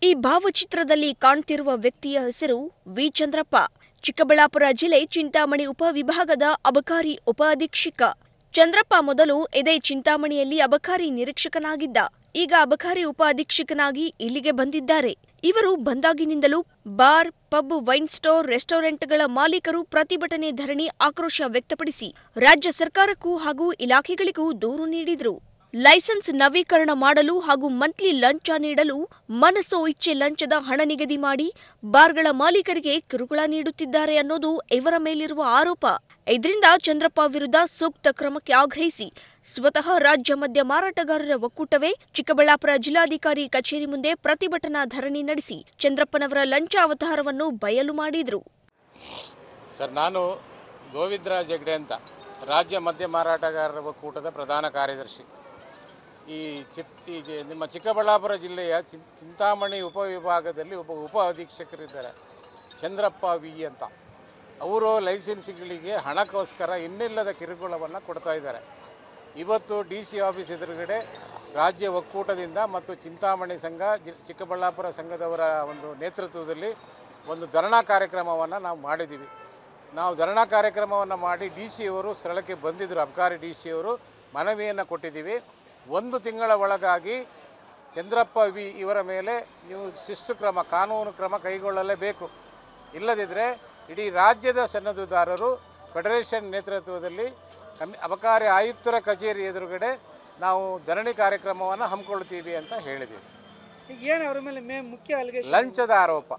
ಈ ಭಾವಚಿತ್ರದಲ್ಲಿ ಕಾಣ್ತಿರುವ ವ್ಯಕ್ತಿಯ ಹೆಸರು ವಿ ಚಂದ್ರಪ್ಪ ಚಿಕ್ಕಬಳ್ಳಾಪುರ ಜಿಲ್ಲೆ ಚಿಂತಾಮಣಿ ಉಪವಿಭಾಗದ ಅಬಕಾರಿ ಉಪ ಅಧೀಕ್ಷಕ ಚಂದ್ರಪ್ಪ ಮೊದಲು ಇದೇ ಚಿಂತಾಮಣಿಯಲ್ಲಿ ಅಬಕಾರಿ ನಿರೀಕ್ಷಕನಾಗಿದ್ದ ಈಗ ಅಬಕಾರಿ ಉಪ ಅಧೀಕ್ಷಕನಾಗಿ ಇಲ್ಲಿಗೆ ಬಂದಿದ್ದಾರೆ ಇವರು ಬಂದಾಗಿನಿಂದಲೂ ಬಾರ್ ಪಬ್ ವೈನ್ ಸ್ಟೋರ್ ರೆಸ್ಟೋರೆಂಟ್ಗಳ ಮಾಲೀಕರು ಪ್ರತಿಭಟನೆ ಧರಣಿ ಆಕ್ರೋಶ ವ್ಯಕ್ತಪಡಿಸಿ ರಾಜ್ಯ ಸರ್ಕಾರಕ್ಕೂ ಹಾಗೂ ಇಲಾಖೆಗಳಿಗೂ ದೂರು ನೀಡಿದ್ರು ಲೈಸೆನ್ಸ್ ನವೀಕರಣ ಮಾಡಲು ಹಾಗೂ ಮಂತ್ಲಿ ಲಂಚ ನೀಡಲು ಮನಸ್ಸೋ ಇಚ್ಛೆ ಲಂಚದ ಹಣ ನಿಗದಿ ಮಾಡಿ ಬಾರ್ಗಳ ಮಾಲೀಕರಿಗೆ ಕಿರುಕುಳ ನೀಡುತ್ತಿದ್ದಾರೆ ಅನ್ನೋದು ಇವರ ಮೇಲಿರುವ ಆರೋಪ ಇದರಿಂದ ಚಂದ್ರಪ್ಪ ವಿರುದ್ಧ ಸೂಕ್ತ ಕ್ರಮಕ್ಕೆ ಆಗ್ರಹಿಸಿ ಸ್ವತಃ ರಾಜ್ಯ ಮದ್ಯ ಮಾರಾಟಗಾರರ ಒಕ್ಕೂಟವೇ ಚಿಕ್ಕಬಳ್ಳಾಪುರ ಜಿಲ್ಲಾಧಿಕಾರಿ ಕಚೇರಿ ಮುಂದೆ ಪ್ರತಿಭಟನಾ ಧರಣಿ ನಡೆಸಿ ಚಂದ್ರಪ್ಪನವರ ಲಂಚ ಅವತಾರವನ್ನು ಬಯಲು ಮಾಡಿದ್ರು ಸರ್ ನಾನು ಗೋವಿಂದರಾಜ್ ಹೆಗ್ಡೆ ಅಂತ ರಾಜ್ಯ ಮದ್ಯ ಮಾರಾಟಗಾರರ ಒಕ್ಕೂಟದ ಪ್ರಧಾನ ಕಾರ್ಯದರ್ಶಿ ಈ ಚಿತ್ ಈ ಜಿ- ನಿಮ್ಮ ಚಿಕ್ಕಬಳ್ಳಾಪುರ ಜಿಲ್ಲೆಯ ಚಿನ್- ಚಿಂತಾಮಣಿ ಉಪವಿಭಾಗದಲ್ಲಿ ಒಬ್ಬ ಉಪ ಅಧೀಕ್ಷಕರಿದ್ದಾರೆ ಚಂದ್ರಪ್ಪ ವಿ ಅಂತ ಅವರು ಲೈಸೆನ್ಸ್ಗಳಿಗೆ ಹಣಕ್ಕೋಸ್ಕರ ಇನ್ನಿಲ್ಲದ ಕಿರುಕುಳವನ್ನು ಕೊಡ್ತಾ ಇದ್ದಾರೆ ಇವತ್ತು ಡಿ ಸಿ ಆಫೀಸ್ ಎದುರುಗಡೆ ರಾಜ್ಯ ಒಕ್ಕೂಟದಿಂದ ಮತ್ತು ಚಿಂತಾಮಣಿ ಸಂಘ ಜಿ- ಚಿಕ್ಕಬಳ್ಳಾಪುರ ಸಂಘದವರ ಒಂದು ನೇತೃತ್ವದಲ್ಲಿ ಒಂದು ಧರಣಾ ಕಾರ್ಯಕ್ರಮವನ್ನು ನಾವು ಮಾಡಿದ್ದೀವಿ ನಾವು ಧರಣಾ ಕಾರ್ಯಕ್ರಮವನ್ನು ಮಾಡಿ ಡಿ ಸಿ ಅವರು ಸ್ಥಳಕ್ಕೆ ಬಂದಿದ್ದರು ಅಬಕಾರಿ ಡಿ ಸಿ ಅವರು ಮನವಿಯನ್ನು ಕೊಟ್ಟಿದ್ದೀವಿ ಒಂದು ತಿಂಗಳ ಒಳಗಾಗಿ ಚಂದ್ರಪ್ಪ ವಿ ಇವರ ಮೇಲೆ ನೀವು ಶಿಸ್ತು ಕ್ರಮ ಕಾನೂನು ಕ್ರಮ ಕೈಗೊಳ್ಳಲೇಬೇಕು ಇಲ್ಲದಿದ್ದರೆ ಇಡೀ ರಾಜ್ಯದ ಸನ್ನದುದಾರರು ಫೆಡರೇಷನ್ ನೇತೃತ್ವದಲ್ಲಿ ಕಮ್ಮಿ ಅಬಕಾರಿ ಆಯುಕ್ತರ ಕಚೇರಿ ಎದುರುಗಡೆ ನಾವು ಧರಣಿ ಕಾರ್ಯಕ್ರಮವನ್ನು ಹಮ್ಮಿಕೊಳ್ತೀವಿ ಅಂತ ಹೇಳಿದ್ದೀವಿ ಈಗ ಏನು ಅವ್ರ ಮೇಲೆ ಮೇ ಮುಖ್ಯ ಅಲ್ಲಿಗೆ ಲಂಚದ ಆರೋಪ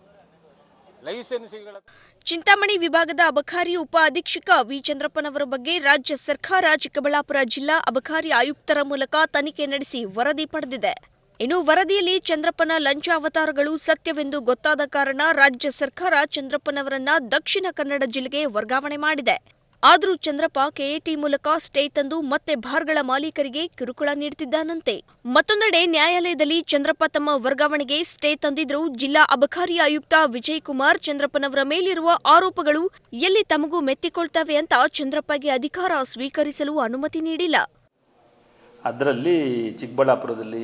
ಲೈಸೆನ್ಸಿಗಳ ಚಿಂತಾಮಣಿ ವಿಭಾಗದ ಅಬಕಾರಿ ಉಪ ಅಧೀಕ್ಷಕ ವಿ ಚಂದ್ರಪ್ಪನವರ ಬಗ್ಗೆ ರಾಜ್ಯ ಸರ್ಕಾರ ಚಿಕ್ಕಬಳ್ಳಾಪುರ ಜಿಲ್ಲಾ ಅಬಕಾರಿ ಆಯುಕ್ತರ ಮೂಲಕ ತನಿಖೆ ನಡೆಸಿ ವರದಿ ಪಡೆದಿದೆ ಇನ್ನು ವರದಿಯಲ್ಲಿ ಚಂದ್ರಪ್ಪನ ಲಂಚ ಅವತಾರಗಳು ಸತ್ಯವೆಂದು ಗೊತ್ತಾದ ಕಾರಣ ರಾಜ್ಯ ಸರ್ಕಾರ ಚಂದ್ರಪ್ಪನವರನ್ನ ದಕ್ಷಿಣ ಕನ್ನಡ ಜಿಲ್ಲೆಗೆ ವರ್ಗಾವಣೆ ಮಾಡಿದೆ ಆದರೂ ಚಂದ್ರಪ್ಪ ಕೆಎಟಿ ಮೂಲಕ ಸ್ಟೇ ತಂದು ಮತ್ತೆ ಬಾರ್ಗಳ ಮಾಲೀಕರಿಗೆ ಕಿರುಕುಳ ನೀಡುತ್ತಿದ್ದಾನಂತೆ ಮತ್ತೊಂದೆಡೆ ನ್ಯಾಯಾಲಯದಲ್ಲಿ ಚಂದ್ರಪ್ಪ ತಮ್ಮ ವರ್ಗಾವಣೆಗೆ ಸ್ಟೇ ತಂದಿದ್ರು ಜಿಲ್ಲಾ ಅಬಕಾರಿ ಆಯುಕ್ತ ವಿಜಯ್ ಕುಮಾರ್ ಚಂದ್ರಪ್ಪನವರ ಮೇಲಿರುವ ಆರೋಪಗಳು ಎಲ್ಲಿ ತಮಗೂ ಮೆತ್ತಿಕೊಳ್ತವೆ ಅಂತ ಚಂದ್ರಪ್ಪಗೆ ಅಧಿಕಾರ ಸ್ವೀಕರಿಸಲು ಅನುಮತಿ ನೀಡಿಲ್ಲ ಅದರಲ್ಲಿ ಚಿಕ್ಕಬಳ್ಳಾಪುರದಲ್ಲಿ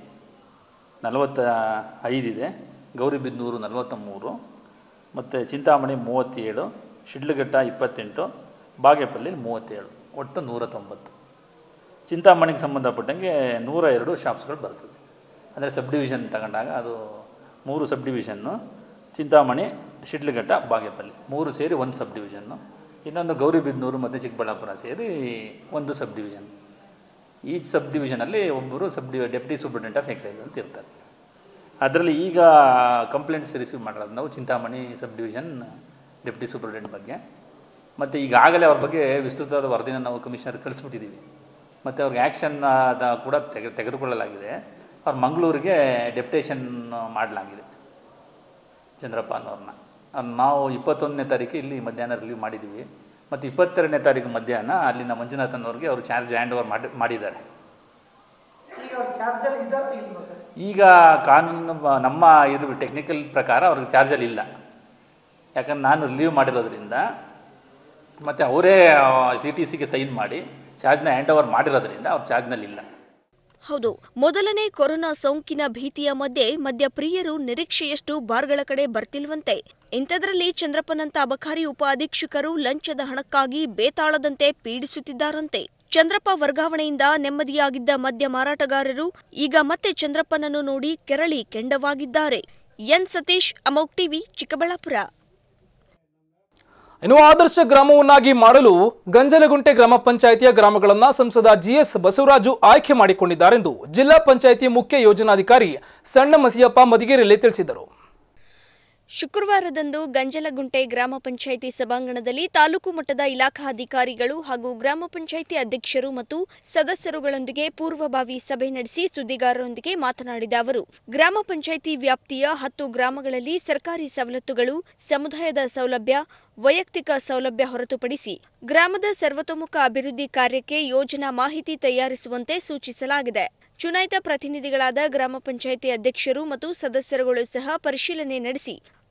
ನಲವತ್ತ ಐದಿದೆ ಗೌರಿಬಿದನೂರು ನಲವತ್ತ ಮೂರು ಮತ್ತು ಚಿಂತಾಮಣಿ ಮೂವತ್ತೇಳು ಶಿಡ್ಲಘಟ್ಟ ಇಪ್ಪತ್ತೆಂಟು ಬಾಗೇಪಲ್ಲಿ ಮೂವತ್ತೇಳು ಒಟ್ಟು ನೂರ ತೊಂಬತ್ತು ಚಿಂತಾಮಣಿಗೆ ಸಂಬಂಧಪಟ್ಟಂಗೆ ನೂರ ಎರಡು ಶಾಪ್ಸ್ಗಳು ಬರ್ತದೆ ಅಂದರೆ ಸಬ್ ಡಿವಿಷನ್ ತಗೊಂಡಾಗ ಅದು ಮೂರು ಸಬ್ ಡಿವಿಷನ್ನು ಚಿಂತಾಮಣಿ ಶಿಡ್ಲಘಟ್ಟ ಬಾಗೇಪಲ್ಲಿ ಮೂರು ಸೇರಿ ಒಂದು ಸಬ್ ಡಿವಿಷನ್ನು ಇನ್ನೊಂದು ಗೌರಿಬಿದನೂರು ಮತ್ತು ಚಿಕ್ಕಬಳ್ಳಾಪುರ ಸೇರಿ ಒಂದು ಸಬ್ ಡಿವಿಷನ್ ಈ ಸಬ್ ಡಿವಿಷನಲ್ಲಿ ಒಬ್ಬರು sub D deputy superintendent of excise ಅಂತ ಇರ್ತಾರೆ ಅದರಲ್ಲಿ ಈಗ ಕಂಪ್ಲೇಂಟ್ಸ್ ರಿಸೀವ್ ಮಾಡಿರೋದು ನಾವು Chintamani subdivision deputy superintendent ಬಗ್ಗೆ ಮತ್ತು ಈಗಾಗಲೇ ಅವ್ರ ಬಗ್ಗೆ ವಿಸ್ತೃತವಾದ ವರದಿನ ನಾವು ಕಮಿಷನರ್ ಕಳಿಸ್ಬಿಟ್ಟಿದ್ದೀವಿ ಮತ್ತು ಅವ್ರಿಗೆ ಆ್ಯಕ್ಷನ್ ಕೂಡ ತೆಗೆ ತೆಗೆದುಕೊಳ್ಳಲಾಗಿದೆ ಅವ್ರು ಮಂಗಳೂರಿಗೆ ಡೆಪ್ಟೇಷನ್ ಮಾಡಲಾಗಿದೆ ಚಂದ್ರಪ್ಪ ಅನ್ನೋರನ್ನ ಅವ್ರನ್ನ ನಾವು ಇಪ್ಪತ್ತೊಂದನೇ ತಾರೀಕು ಇಲ್ಲಿ ಮಧ್ಯಾಹ್ನ ರಿಲೀವ್ ಮಾಡಿದ್ದೀವಿ ಮತ್ತು ಇಪ್ಪತ್ತೆರಡನೇ ತಾರೀಕು ಮಧ್ಯಾಹ್ನ ಅಲ್ಲಿನ ಮಂಜುನಾಥ್ ಅನ್ನೋರಿಗೆ ಅವರು ಚಾರ್ಜ್ ಹ್ಯಾಂಡ್ ಓವರ್ ಮಾಡಿ ಮಾಡಿದ್ದಾರೆ ಈಗ ಅವ್ರ ಚಾರ್ಜರ್ ಇದ್ದಾರೋ ಇಲ್ವೋ ಸರ್ ಈಗ ಕಾನೂನು ಬ- ನಮ್ಮ ಇದು ಟೆಕ್ನಿಕಲ್ ಪ್ರಕಾರ ಅವ್ರಿಗೆ ಚಾರ್ಜಲ್ಲಿ ಇಲ್ಲ ಯಾಕಂದ್ರೆ ನಾನು ರಿಲೀವ್ ಮಾಡಿರೋದ್ರಿಂದ ಮತ್ತು ಅವರೇ ಸಿ ಟಿ ಸಿಗೆ ಸೈನ್ ಮಾಡಿ ಚಾರ್ಜ್ನ ಹ್ಯಾಂಡ್ ಓವರ್ ಮಾಡಿರೋದ್ರಿಂದ ಅವ್ರ ಚಾರ್ಜ್ನಲ್ಲಿ ಇಲ್ಲ ಹೌದು ಮೊದಲನೇ ಕೊರೋನಾ ಸೋಂಕಿನ ಭೀತಿಯ ಮಧ್ಯೆ ಮದ್ಯಪ್ರಿಯರು ನಿರೀಕ್ಷೆಯಷ್ಟು ಬಾರ್ಗಳ ಕಡೆ ಬರ್ತಿಲ್ವಂತೆ ಇಂಥದ್ರಲ್ಲಿ ಚಂದ್ರಪ್ಪನಂತ ಅಬಕಾರಿ ಉಪ ಅಧೀಕ್ಷಕರು ಲಂಚದ ಹಣಕ್ಕಾಗಿ ಬೇತಾಳದಂತೆ ಪೀಡಿಸುತ್ತಿದ್ದಾರಂತೆ ಚಂದ್ರಪ್ಪ ವರ್ಗಾವಣೆಯಿಂದ ನೆಮ್ಮದಿಯಾಗಿದ್ದ ಮದ್ಯ ಮಾರಾಟಗಾರರು ಈಗ ಮತ್ತೆ ಚಂದ್ರಪ್ಪನನ್ನು ನೋಡಿ ಕೆರಳಿ ಕೆಂಡವಾಗಿದ್ದಾರೆ ಎನ್ ಸತೀಶ್ ಅಮೋಕ್ ಟಿವಿ ಚಿಕ್ಕಬಳ್ಳಾಪುರ ಇನ್ನು ಆದರ್ಶ ಗ್ರಾಮವನ್ನಾಗಿ ಮಾಡಲು ಗಂಜಲಗುಂಟೆ ಗ್ರಾಮ ಪಂಚಾಯಿತಿಯ ಗ್ರಾಮಗಳನ್ನ ಸಂಸದ ಜಿಎಸ್ ಬಸವರಾಜು ಆಯ್ಕೆ ಮಾಡಿಕೊಂಡಿದ್ದಾರೆಂದು ಜಿಲ್ಲಾ ಪಂಚಾಯಿತಿ ಮುಖ್ಯ ಯೋಜನಾಧಿಕಾರಿ ಸಣ್ಣ ಮಸಿಯಪ್ಪ ಮದಿಗೇರಿಯಲ್ಲಿ ತಿಳಿಸಿದರು ಶುಕ್ರವಾರದಂದು ಗಂಜಲಗುಂಟೆ ಗ್ರಾಮ ಪಂಚಾಯಿತಿ ಸಭಾಂಗಣದಲ್ಲಿ ತಾಲೂಕು ಮಟ್ಟದ ಇಲಾಖಾ ಅಧಿಕಾರಿಗಳು ಹಾಗೂ ಗ್ರಾಮ ಪಂಚಾಯಿತಿ ಅಧ್ಯಕ್ಷರು ಮತ್ತು ಸದಸ್ಯರುಗಳೊಂದಿಗೆ ಪೂರ್ವಭಾವಿ ಸಭೆ ನಡೆಸಿ ಸುದ್ದಿಗಾರರೊಂದಿಗೆ ಮಾತನಾಡಿದ ಅವರು ಗ್ರಾಮ ಪಂಚಾಯಿತಿ ವ್ಯಾಪ್ತಿಯ ಹತ್ತು ಗ್ರಾಮಗಳಲ್ಲಿ ಸರ್ಕಾರಿ ಸವಲತ್ತುಗಳು ಸಮುದಾಯದ ಸೌಲಭ್ಯ ವೈಯಕ್ತಿಕ ಸೌಲಭ್ಯ ಹೊರತುಪಡಿಸಿ ಗ್ರಾಮದ ಸರ್ವತೋಮುಖ ಅಭಿವೃದ್ಧಿ ಕಾರ್ಯಕ್ಕೆ ಯೋಜನಾ ಮಾಹಿತಿ ತಯಾರಿಸುವಂತೆ ಸೂಚಿಸಲಾಗಿದೆ ಚುನಾಯಿತ ಪ್ರತಿನಿಧಿಗಳಾದ ಗ್ರಾಮ ಪಂಚಾಯಿತಿ ಅಧ್ಯಕ್ಷರು ಮತ್ತು ಸದಸ್ಯರುಗಳು ಸಹ ಪರಿಶೀಲನೆ ನಡೆಸಿ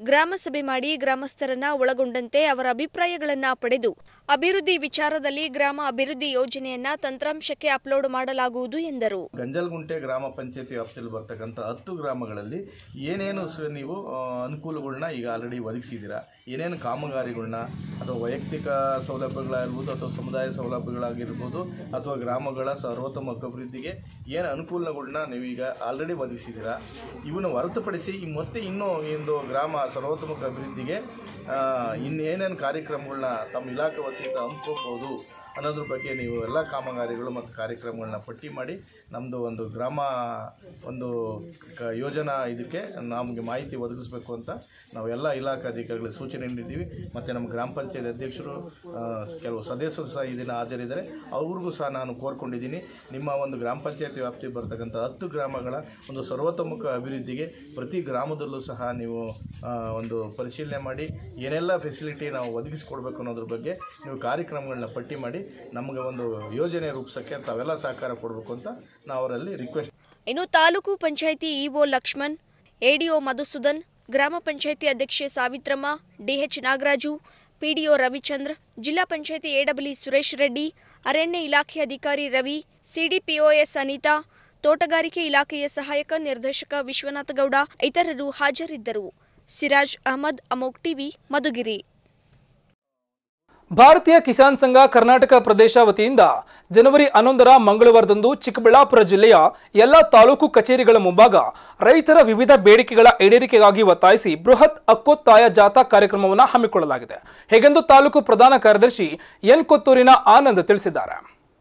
ಗ್ರಾಮ ಸಭೆ ಮಾಡಿ ಗ್ರಾಮಸ್ಥರನ್ನ ಒಳಗೊಂಡಂತೆ ಅವರ ಅಭಿಪ್ರಾಯಗಳನ್ನ ಪಡೆದು ಅಭಿವೃದ್ಧಿ ವಿಚಾರದಲ್ಲಿ ಗ್ರಾಮ ಅಭಿವೃದ್ಧಿ ಯೋಜನೆಯನ್ನ ತಂತ್ರಾಂಶಕ್ಕೆ ಅಪ್ಲೋಡ್ ಮಾಡಲಾಗುವುದು ಎಂದರು ಗಂಜಲ್ಗುಂಟೆ ಗ್ರಾಮ ಪಂಚಾಯತಿ ವ್ಯಾಪ್ತಿಯಲ್ಲಿ ಬರ್ತಕ್ಕಂಥ ಹತ್ತು ಗ್ರಾಮಗಳಲ್ಲಿ ಏನೇನು ಸ ನೀವು ಆ, ಅನುಕೂಲಗಳನ್ನ ಈಗ ಆಲ್ರೆಡಿ ಒದಗಿಸಿದ್ದೀರಾ ಏನೇನು ಕಾಮಗಾರಿಗಳನ್ನ ಅಥವಾ ವೈಯಕ್ತಿಕ ಸೌಲಭ್ಯಗಳಾಗಿರ್ಬೋದು ಅಥವಾ ಸಮುದಾಯ ಸೌಲಭ್ಯಗಳಾಗಿರ್ಬೋದು ಅಥವಾ ಗ್ರಾಮಗಳ ಸರ್ವತೋಮುಖ ಅಭಿವೃದ್ಧಿಗೆ ಏನು ಅನುಕೂಲಗಳನ್ನ ನೀವೀಗ ಆಲ್ರೆಡಿ ಒದಗಿಸಿದ್ದೀರಾ ಇವನ್ನು ಹೊರತುಪಡಿಸಿ ಈ ಮತ್ತೆ ಇನ್ನೂ ಒಂದು ಗ್ರಾಮ ಸರ್ವತೋಮುಖ ಅಭಿವೃದ್ಧಿಗೆ ಆ, ಇನ್ನೇನೇನು ಕಾರ್ಯಕ್ರಮಗಳನ್ನ ತಮ್ಮ ಇಲಾಖೆ ವತಿಯಿಂದ ಹಮ್ಮಿಕೋಬೋದು ಅನ್ನೋದ್ರ ಬಗ್ಗೆ ನೀವು ಎಲ್ಲ ಕಾಮಗಾರಿಗಳು ಮತ್ತು ಕಾರ್ಯಕ್ರಮಗಳನ್ನ ಪಟ್ಟಿ ಮಾಡಿ ನಮ್ಮದು ಒಂದು ಗ್ರಾಮ ಒಂದು ಕ ಯೋಜನಾ ಇದಕ್ಕೆ ನಮಗೆ ಮಾಹಿತಿ ಒದಗಿಸ್ಬೇಕು ಅಂತ ನಾವು ಎಲ್ಲ ಇಲಾಖಾ ಅಧಿಕಾರಿಗಳಿಗೆ ಸೂಚನೆ ನೀಡಿದ್ದೀವಿ ಮತ್ತು ನಮ್ಮ ಗ್ರಾಮ ಪಂಚಾಯತ್ ಅಧ್ಯಕ್ಷರು ಆ, ಕೆಲವು ಸದಸ್ಯರು ಸಹ ಈ ದಿನ ಹಾಜರಿದ್ದಾರೆ ಅವ್ರಿಗೂ ಸಹ ನಾನು ಕೋರ್ಕೊಂಡಿದ್ದೀನಿ ನಿಮ್ಮ ಒಂದು ಗ್ರಾಮ ಪಂಚಾಯತಿ ವ್ಯಾಪ್ತಿ ಬರ್ತಕ್ಕಂಥ ಹತ್ತು ಗ್ರಾಮಗಳ ಒಂದು ಸರ್ವತೋಮುಖ ಅಭಿವೃದ್ಧಿಗೆ ಪ್ರತಿ ಗ್ರಾಮದಲ್ಲೂ ಸಹ ನೀವು ಆ, ಒಂದು ಪರಿಶೀಲನೆ ಮಾಡಿ ಏನೆಲ್ಲ ಫೆಸಿಲಿಟಿ ನಾವು ಒದಗಿಸ್ಕೊಡ್ಬೇಕು ಅನ್ನೋದ್ರ ಬಗ್ಗೆ ನೀವು ಕಾರ್ಯಕ್ರಮಗಳನ್ನ ಪಟ್ಟಿ ಮಾಡಿ ನಮಗೆ ಒಂದು ಯೋಜನೆ ರೂಪಿಸೋಕ್ಕೆ ತಾವೆಲ್ಲ ಸಹಕಾರ ಕೊಡಬೇಕು ಅಂತ ನಾವು ಅವರಲ್ಲಿ ರಿಕ್ವೆಸ್ಟ್ ಇನ್ನು ತಾಲೂಕು ಪಂಚಾಯಿತಿ ಇಒ ಲಕ್ಷ್ಮಣ್ ಎಡಿಒ ಮಧುಸೂದನ್ ಗ್ರಾಮ ಪಂಚಾಯಿತಿ ಅಧ್ಯಕ್ಷೆ ಸಾವಿತ್ರಮ್ಮ ಡಿಎಚ್ ನಾಗರಾಜು ಪಿಡಿಒ ರವಿಚಂದ್ರ ಜಿಲ್ಲಾ ಪಂಚಾಯಿತಿ ಎಡಬ್ಲ್ಯೂ ಸುರೇಶ್ ರೆಡ್ಡಿ ಅರಣ್ಯ ಇಲಾಖೆ ಅಧಿಕಾರಿ ರವಿ ಸಿಡಿಪಿಒಎಸ್ ಅನಿತಾ ತೋಟಗಾರಿಕೆ ಇಲಾಖೆಯ ಸಹಾಯಕ ನಿರ್ದೇಶಕ ವಿಶ್ವನಾಥ ಗೌಡ ಇತರರು ಹಾಜರಿದ್ದರು ಸಿರಾಜ್ ಅಹಮದ್ ಅಮೋಕ್ ಟಿವಿ ಮಧುಗಿರಿ ಭಾರತೀಯ ಕಿಸಾನ್ ಸಂಘ ಕರ್ನಾಟಕ ಪ್ರದೇಶ ವತಿಯಿಂದ ಜನವರಿ ಹನ್ನೊಂದರ ಮಂಗಳವಾರದಂದು ಚಿಕ್ಕಬಳ್ಳಾಪುರ ಜಿಲ್ಲೆಯ ಎಲ್ಲ ತಾಲೂಕು ಕಚೇರಿಗಳ ಮುಂಭಾಗ ರೈತರ ವಿವಿಧ ಬೇಡಿಕೆಗಳ ಈಡೇರಿಕೆಗಾಗಿ ಒತ್ತಾಯಿಸಿ ಬೃಹತ್ ಹಕ್ಕೊತ್ತಾಯ ಜಾಥಾ ಕಾರ್ಯಕ್ರಮವನ್ನು ಹಮ್ಮಿಕೊಳ್ಳಲಾಗಿದೆ ಹೇಗೆಂದು ತಾಲೂಕು ಪ್ರಧಾನ ಕಾರ್ಯದರ್ಶಿ ಎನ್ ಕೊತ್ತೂರಿನ ಆನಂದ್ ತಿಳಿಸಿದ್ದಾರೆ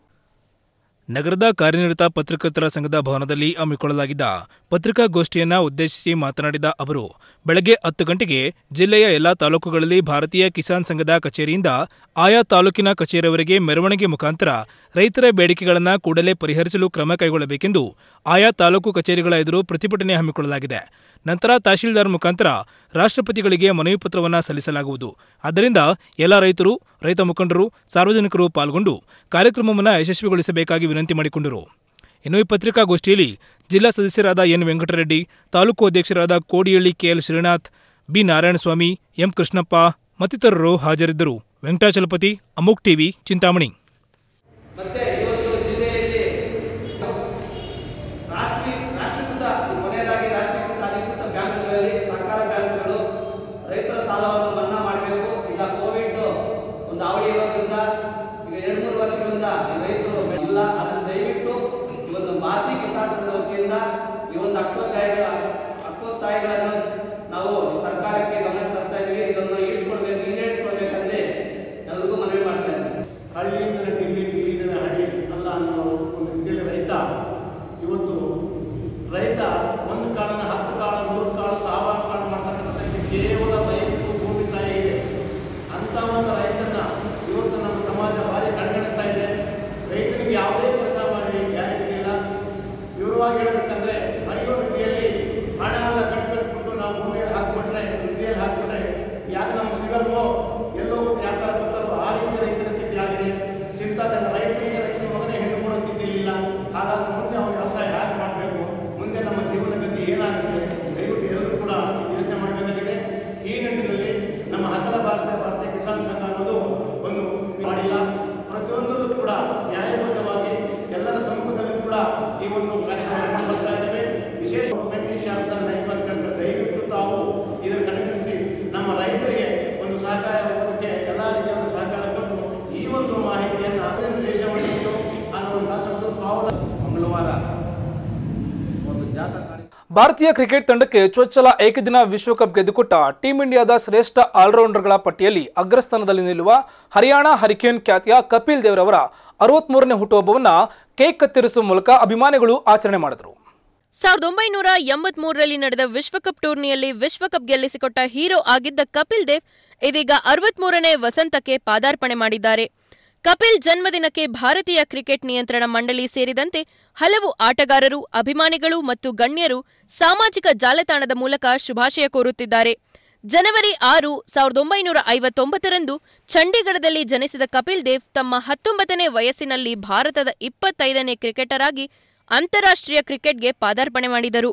ನಗರದ ಕಾರ್ಯನಿರತ ಪತ್ರಕರ್ತರ ಸಂಘದ ಭವನದಲ್ಲಿ ಹಮ್ಮಿಕೊಳ್ಳಲಾಗಿದ್ದ ಪತ್ರಿಕಾಗೋಷ್ಠಿಯನ್ನ ಉದ್ದೇಶಿಸಿ ಮಾತನಾಡಿದ ಅವರು ಬೆಳಗ್ಗೆ ಹತ್ತು ಗಂಟೆಗೆ ಜಿಲ್ಲೆಯ ಎಲ್ಲಾ ತಾಲೂಕುಗಳಲ್ಲಿ ಭಾರತೀಯ ಕಿಸಾನ್ ಸಂಘದ ಕಚೇರಿಯಿಂದ ಆಯಾ ತಾಲೂಕಿನ ಕಚೇರಿಯವರೆಗೆ ಮೆರವಣಿಗೆ ಮುಖಾಂತರ ರೈತರ ಬೇಡಿಕೆಗಳನ್ನು ಕೂಡಲೇ ಪರಿಹರಿಸಲು ಕ್ರಮ ಕೈಗೊಳ್ಳಬೇಕೆಂದು ಆಯಾ ತಾಲೂಕು ಕಚೇರಿಗಳ ಎದುರು ಪ್ರತಿಭಟನೆ ಹಮ್ಮಿಕೊಳ್ಳಲಾಗಿದೆ ನಂತರ ತಹಶೀಲ್ದಾರ್ ಮುಖಾಂತರ ರಾಷ್ಟ್ರಪತಿಗಳಿಗೆ ಮನವಿ ಪತ್ರವನ್ನು ಸಲ್ಲಿಸಲಾಗುವುದು ಆದ್ದರಿಂದ ಎಲ್ಲ ರೈತರು ರೈತ ಮುಖಂಡರು ಸಾರ್ವಜನಿಕರು ಪಾಲ್ಗೊಂಡು ಕಾರ್ಯಕ್ರಮವನ್ನು ಯಶಸ್ವಿಗೊಳಿಸಬೇಕಾಗಿ ವಿನಂತಿ ಮಾಡಿಕೊಂಡರು ಇನ್ನು ಈ ಪತ್ರಿಕಾಗೋಷ್ಠಿಯಲ್ಲಿ ಜಿಲ್ಲಾ ಸದಸ್ಯರಾದ ಎನ್ ವೆಂಕಟರೆಡ್ಡಿ ತಾಲೂಕು ಅಧ್ಯಕ್ಷರಾದ Kodihalli KL Srinath B Narayanaswamy M Krishnappa ಮತ್ತಿತರರು ಹಾಜರಿದ್ದರು ವೆಂಕಟಾಚಲಪತಿ ಅಮುಕ್ ಟಿವಿ ಚಿಂತಾಮಣಿ ಮತ್ತೆ ಇವತ್ತು ಜಿಲ್ಲೆಯಲ್ಲಿ ರಾಷ್ಟ್ರೀಯ ರಾಷ್ಟ್ರೀಕೃತ ಕೊನೆಯದಾಗಿ ರಾಷ್ಟ್ರೀಕೃತ ಅಧಿಕೃತ ಬ್ಯಾಂಕ್ಗಳಲ್ಲಿ ಸಹಕಾರ ಬ್ಯಾಂಕ್ಗಳು ರೈತರ ಸಾಲವನ್ನು ಮನ್ನಾ ಮಾಡಬೇಕು ಈಗ ಕೋವಿಡ್ ಒಂದು ಅವಳಿ ಇರೋದ್ರಿಂದ ಈಗ ಎರಡು ಮೂರು ವರ್ಷಗಳಿಂದ ಈ ರೈತರು ಇಲ್ಲ ಅದನ್ನು ದಯವಿಟ್ಟು ಈ ಒಂದು ಭಾರತೀಯ ಕಿಸಾನ್ ಸಂಘದ ವತಿಯಿಂದ ಈ ಒಂದು ಹಕ್ಕೊತ್ತಾಯಗಳ ಹಕ್ಕೊತ್ತಾಯಗಳನ್ನು ನಾವು ಸರ್ಕಾರಕ್ಕೆ ಗಮನಕ್ಕೆ ತರ್ತಾ ಇದ್ದೀವಿ ಇದನ್ನು ಈಡ್ಸ್ಕೊಡ್ಬೇಕು ಈಡೇರಿಸ್ಕೊಡ್ಬೇಕಂದ್ರೆ ಎಲ್ರಿಗೂ ಮನವಿ ಮಾಡ್ತಾ ಇದ್ದೀವಿ ಹಳ್ಳಿಯಿಂದ ಡಿಲ್ಲಿ ಡಿಲ್ಲಿಯಿಂದ ಹಳ್ಳಿ ಅಲ್ಲ ಅನ್ನೋ ಒಂದು ರೀತಿಯಲ್ಲಿ ರೈತ ಇವತ್ತು ರೈತ ಒಂದು ಕಾಳನ್ನ ಹತ್ತು ಕಾಳು ನೂರು ಕಾಳು ಸಾವಿರ ಕಾಳು ಮಾಡ್ತಕ್ಕಂಥದ್ದು ಕೇವಲ ರೈತರು ಭೂಮಿ ತಾಯಿ ಇದೆ ಅಂತ ಒಂದು ರೈತನ ಇವತ್ತು ನಮ್ಮ ಸಮಾಜ ಭಾರಿ ಕಡೆಗಣಿಸ್ತಾ ಇದೆ ರೈತನಿಗೆ ಯಾವುದೇ ಕೆಲಸ ಮಾಡಲಿ ಗ್ಯಾರಂಟಿ ಇಲ್ಲ ವಿವರವಾಗಿ ಹೇಳಬೇಕಂದ್ರೆ ಹರಿಯೋ ನದಿಯಲ್ಲಿ ಹಣ ಎಲ್ಲ ಕಟ್ಬಿಟ್ಟು ನಾವು ಭೂಮಿಯಲ್ಲಿ ಹಾಕ್ಬಿಟ್ರೆ ನದಿಯಲ್ಲಿ ಹಾಕ್ಬಿಟ್ರೆ ಯಾಕೆ ನಮ್ಗೆ ಸಿಗಲ್ವೋ ಎಲ್ಲೋ ಗೊತ್ತು ಯಾವ ಥರ ಬರ್ತಾರೋ ಆ ರೀತಿ ರೈತರ ಸ್ಥಿತಿ ಆಗಿದೆ ಚಿಂತಾಜನಕ ರೈತನಿಗೆ ರೈತರ ಮಗನೇ ಹೆಣ್ಣು ಕೊಡೋ ಸ್ಥಿತಿಯಲ್ಲಿ ಇಲ್ಲ ಹಾಗಾದ್ರೆ ಮುಂದೆ ಅವ್ನು ವ್ಯವಸಾಯ ಹೇಗೆ ಮಾಡಬೇಕು ಮುಂದೆ ನಮ್ಮ ಜೀವನ ಗತಿ ಏನಾಗುತ್ತೆ ದಯವಿಟ್ಟು ಎಲ್ಲರೂ ಕೂಡ ಯೋಚನೆ ಮಾಡಬೇಕಾಗಿದೆ ಈ ನಿಟ್ಟಿನಲ್ಲಿ ನಮ್ಮ ಅಖಿಲ ಭಾರತ ಭಾರತೀಯ ಕಿಸಾನ್ ಸಂಘ ಅನ್ನೋದು ಒಂದು ಮಾಡಿಲ್ಲ ಪ್ರತಿಯೊಂದರಲ್ಲೂ ಕೂಡ ನ್ಯಾಯಬದ್ಧವಾಗಿ ಎಲ್ಲರ ಸಮ್ಮುಖದಲ್ಲೂ ಕೂಡ ಈ ಒಂದು ಕಾರ್ಯಕ್ರಮ ಬರ್ತಾ ಇದ್ದೇವೆ ವಿಶೇಷ ಬೆನಿಫಿಷ್ ಅಂತ ರೈತ ಅನ್ಕೊಂಡ್ರೆ ದಯವಿಟ್ಟು ತಾವು ಇದನ್ನು ಕಡೆಗಣಿಸಿ ನಮ್ಮ ರೈತರಿಗೆ ಒಂದು ಸಹಕಾರ ಕೊಡೋದಕ್ಕೆ ಎಲ್ಲ ರೀತಿಯ ಒಂದು ಸಹಕಾರ ಕೊಟ್ಟು ಈ ಒಂದು ಮಾಹಿತಿಯನ್ನು ಅದರಿಂದ ದೇಶವನ್ನು ಅನ್ನೋ ಒಂದು ಕಾನ್ಸೆಪ್ಟ್ ಸ್ವಾವಲಂಬಿ ಮಂಗಳವಾರ ಒಂದು ಜಾಥಾ ಭಾರತೀಯ ಕ್ರಿಕೆಟ್ ತಂಡಕ್ಕೆ ಚೊಚ್ಚಲ ಏಕದಿನ ವಿಶ್ವಕಪ್ ಗೆದ್ದುಕೊಟ್ಟ ಟೀಂ ಇಂಡಿಯಾದ ಶ್ರೇಷ್ಠ ಆಲ್ರೌಂಡರ್ಗಳ ಪಟ್ಟಿಯಲ್ಲಿ ಅಗ್ರಸ್ಥಾನದಲ್ಲಿ ನಿಲ್ಲುವ ಹರಿಯಾಣ ಹರಿಕೇನ್ ಖ್ಯಾತಿಯ ಕಪಿಲ್ ದೇವ್ರವರ ಅರವತ್ಮೂರನೇ ಹುಟ್ಟುಹಬ್ಬವನ್ನ ಕೇಕ್ ಕತ್ತರಿಸುವ ಮೂಲಕ ಅಭಿಮಾನಿಗಳು ಆಚರಣೆ ಮಾಡಿದರು ಸಾವಿರದ ಒಂಬೈನೂರ ಎಂಬತ್ಮೂರರಲ್ಲಿ ನಡೆದ ವಿಶ್ವಕಪ್ ಟೂರ್ನಿಯಲ್ಲಿ ವಿಶ್ವಕಪ್ ಗೆಲ್ಲಿಸಿಕೊಟ್ಟ ಹೀರೋ ಆಗಿದ್ದ ಕಪಿಲ್ ದೇವ್ ಇದೀಗ ಅರವತ್ಮೂರನೇ ವಸಂತಕ್ಕೆ ಪಾದಾರ್ಪಣೆ ಮಾಡಿದ್ದಾರೆ ಕಪಿಲ್ ಜನ್ಮದಿನಕ್ಕೆ ಭಾರತೀಯ ಕ್ರಿಕೆಟ್ ನಿಯಂತ್ರಣ ಮಂಡಳಿ ಸೇರಿದಂತೆ ಹಲವು ಆಟಗಾರರು ಅಭಿಮಾನಿಗಳು ಮತ್ತು ಗಣ್ಯರು ಸಾಮಾಜಿಕ ಜಾಲತಾಣದ ಮೂಲಕ ಶುಭಾಶಯ ಕೋರುತ್ತಿದ್ದಾರೆ ಜನವರಿ ಆರು ಸಾವಿರದ ಒಂಬೈನೂರ ಐವತ್ತೊಂಬತ್ತರಂದು ಚಂಡೀಗಢದಲ್ಲಿ ಜನಿಸಿದ ಕಪಿಲ್ ದೇವ್ ತಮ್ಮ ಹತ್ತೊಂಬತ್ತನೇ ವಯಸ್ಸಿನಲ್ಲಿ ಭಾರತದ ಇಪ್ಪತ್ತೈದನೇ ಕ್ರಿಕೆಟರ್ ಆಗಿ ಅಂತಾರಾಷ್ಟ್ರೀಯ ಕ್ರಿಕೆಟ್ಗೆ ಪಾದಾರ್ಪಣೆ ಮಾಡಿದರು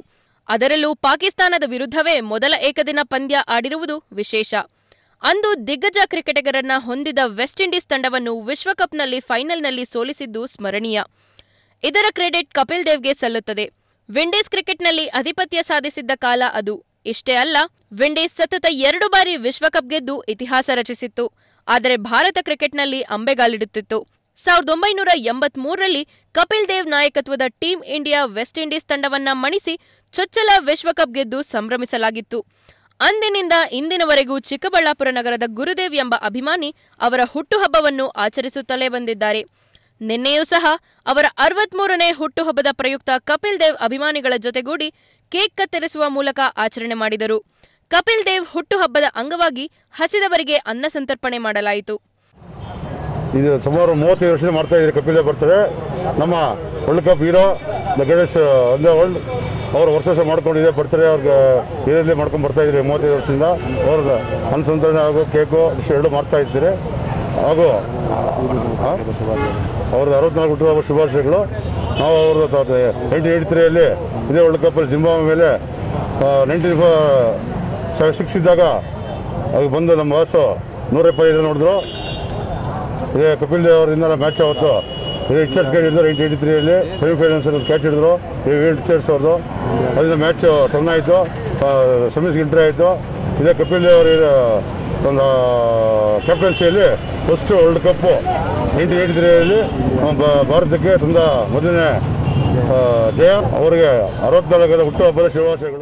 ಅದರಲ್ಲೂ ಪಾಕಿಸ್ತಾನದ ವಿರುದ್ಧವೇ ಮೊದಲ ಏಕದಿನ ಪಂದ್ಯ ಆಡಿರುವುದು ವಿಶೇಷ ಅಂದು ದಿಗ್ಗಜ ಕ್ರಿಕೆಟಿಗರನ್ನ ಹೊಂದಿದ ವೆಸ್ಟ್ ಇಂಡೀಸ್ ತಂಡವನ್ನು ವಿಶ್ವಕಪ್ನಲ್ಲಿ ಫೈನಲ್ನಲ್ಲಿ ಸೋಲಿಸಿದ್ದು ಸ್ಮರಣೀಯ ಇದರ ಕ್ರೆಡಿಟ್ ಕಪಿಲ್ ದೇವ್ಗೆ ಸಲ್ಲುತ್ತದೆ ವಿಂಡೀಸ್ ಕ್ರಿಕೆಟ್ನಲ್ಲಿ ಅಧಿಪತ್ಯ ಸಾಧಿಸಿದ್ದ ಕಾಲ ಅದು ಇಷ್ಟೇ ಅಲ್ಲ ವಿಂಡೀಸ್ ಸತತ ಎರಡು ಬಾರಿ ವಿಶ್ವಕಪ್ ಗೆದ್ದು ಇತಿಹಾಸ ರಚಿಸಿತ್ತು ಆದರೆ ಭಾರತ ಕ್ರಿಕೆಟ್ನಲ್ಲಿ ಅಂಬೆಗಾಲಿಡುತ್ತಿತ್ತು ಸಾವಿರದ ಒಂಬೈನೂರ ಎಂಬತ್ಮೂರರಲ್ಲಿ ಕಪಿಲ್ ದೇವ್ ನಾಯಕತ್ವದ ಟೀಂ ಇಂಡಿಯಾ ವೆಸ್ಟ್ ಇಂಡೀಸ್ ತಂಡವನ್ನ ಮಣಿಸಿ ಚೊಚ್ಚಲ ವಿಶ್ವಕಪ್ ಗೆದ್ದು ಸಂಭ್ರಮಿಸಲಾಗಿತ್ತು ಅಂದಿನಿಂದ ಇಂದಿನವರೆಗೂ ಚಿಕ್ಕಬಳ್ಳಾಪುರ ನಗರದ ಗುರುದೇವ್ ಎಂಬ ಅಭಿಮಾನಿ ಅವರ ಹುಟ್ಟುಹಬ್ಬವನ್ನು ಆಚರಿಸುತ್ತಲೇ ಬಂದಿದ್ದಾರೆ ನಿನ್ನೆಯೂ ಸಹ ಅವರ ಅರವತ್ಮೂರನೇ ಹುಟ್ಟುಹಬ್ಬದ ಪ್ರಯುಕ್ತ ಕಪಿಲ್ ದೇವ್ ಅಭಿಮಾನಿಗಳ ಜೊತೆಗೂಡಿ ಕೇಕ್ ಕತ್ತರಿಸುವ ಮೂಲಕ ಆಚರಣೆ ಮಾಡಿದರು ಕಪಿಲ್ ದೇವ್ ಹುಟ್ಟುಹಬ್ಬದ ಅಂಗವಾಗಿ ಹಸಿದವರಿಗೆ ಅನ್ನ ಸಂತರ್ಪಣೆ ಮಾಡಲಾಯಿತು ಇದು ಸುಮಾರು ಮೂವತ್ತೈದು ವರ್ಷದಿಂದ ಮಾಡ್ತಾ ಇದ್ದಾರೆ ಕಪಿಲ್ ದೇವ್ ಬರ್ತದೆ ನಮ್ಮ world cup hero the Ganesh ಒಂದೇ ವರ್ಲ್ಡ್ ಅವರು ವರ್ಷ ವರ್ಷ ಮಾಡ್ಕೊಂಡಿದೆ ಬರ್ತಾರೆ ಅವ್ರಿಗೆ ಇದರಲ್ಲಿ ಮಾಡ್ಕೊಂಡು ಬರ್ತಾ ಇದ್ದಾರೆ ಮೂವತ್ತೈದು ವರ್ಷದಿಂದ ಅವ್ರ ಅನ್ಸಂತರಣೆ ಹಾಗೂ ಕೇಕು ಇಷ್ಟು ಎರಡು ಮಾಡ್ತಾ ಇದ್ದಾರೆ ಹಾಗೂ ಆ? ಅವ್ರದ್ದು ಅರವತ್ನಾಲ್ಕು ಹುಟ್ಟುಹಬ್ಬ ಶುಭಾಶಯಗಳು ನಾವು ಅವ್ರದ್ದು ನೈನ್ಟೀನ್ ಏಯ್ಟಿ ತ್ರೀಯಲ್ಲಿ ಇದೇ ವರ್ಲ್ಡ್ ಕಪ್ಪಲ್ಲಿ ಜಿಂಬಾಬ್ವೆ ಮೇಲೆ ನೈನ್ಟೀನ್ ಸಿಕ್ಸ್ ಇದ್ದಾಗ ಅದು ಬಂದು ನಮ್ಮ ವಾಸು ನೂರ ಎಪ್ಪತ್ತೈದು ನೋಡಿದ್ರು ಇದೇ ಕಪಿಲ್ ದೇವ್ ಅವರಿಂದ ಮ್ಯಾಚ್ ಅವತ್ತು ಇದೇ ಇಚ್ಚರ್ಸ್ ಕ್ಯಾಚ್ ಹಿಡಿದ್ರು ನೈನ್ಟೀನ್ ಏಯ್ಟಿ ತ್ರೀಯಲ್ಲಿ ಸೆಮಿಫೈನಲ್ಸ್ ಕ್ಯಾಚ್ ಹಿಡಿದ್ರು ಇಚ್ಚರ್ಸ್ ಅವ್ರದ್ದು ಅದರಿಂದ ಮ್ಯಾಚ್ ಟರ್ನ್ ಆಯಿತು ಸೆಮೀಸ್ಗೆ ಎಂಟ್ರಿ ಆಯಿತು ಇದೇ ಕಪಿಲ್ ದೇವ್ ಅವರ ಒಂದು ಕ್ಯಾಪ್ಟನ್ಸಿಯಲ್ಲಿ first world cup nineteen eighty ತ್ರೀಯಲ್ಲಿ ಭಾರತಕ್ಕೆ ತುಂಬ ಮೊದಲನೇ ಆ, ಜಯ ಅವರಿಗೆ ಅರವತ್ನಾಲ್ಕರ ಹುಟ್ಟುಹಬ್ಬದ ಶುಭಾಶಯಗಳು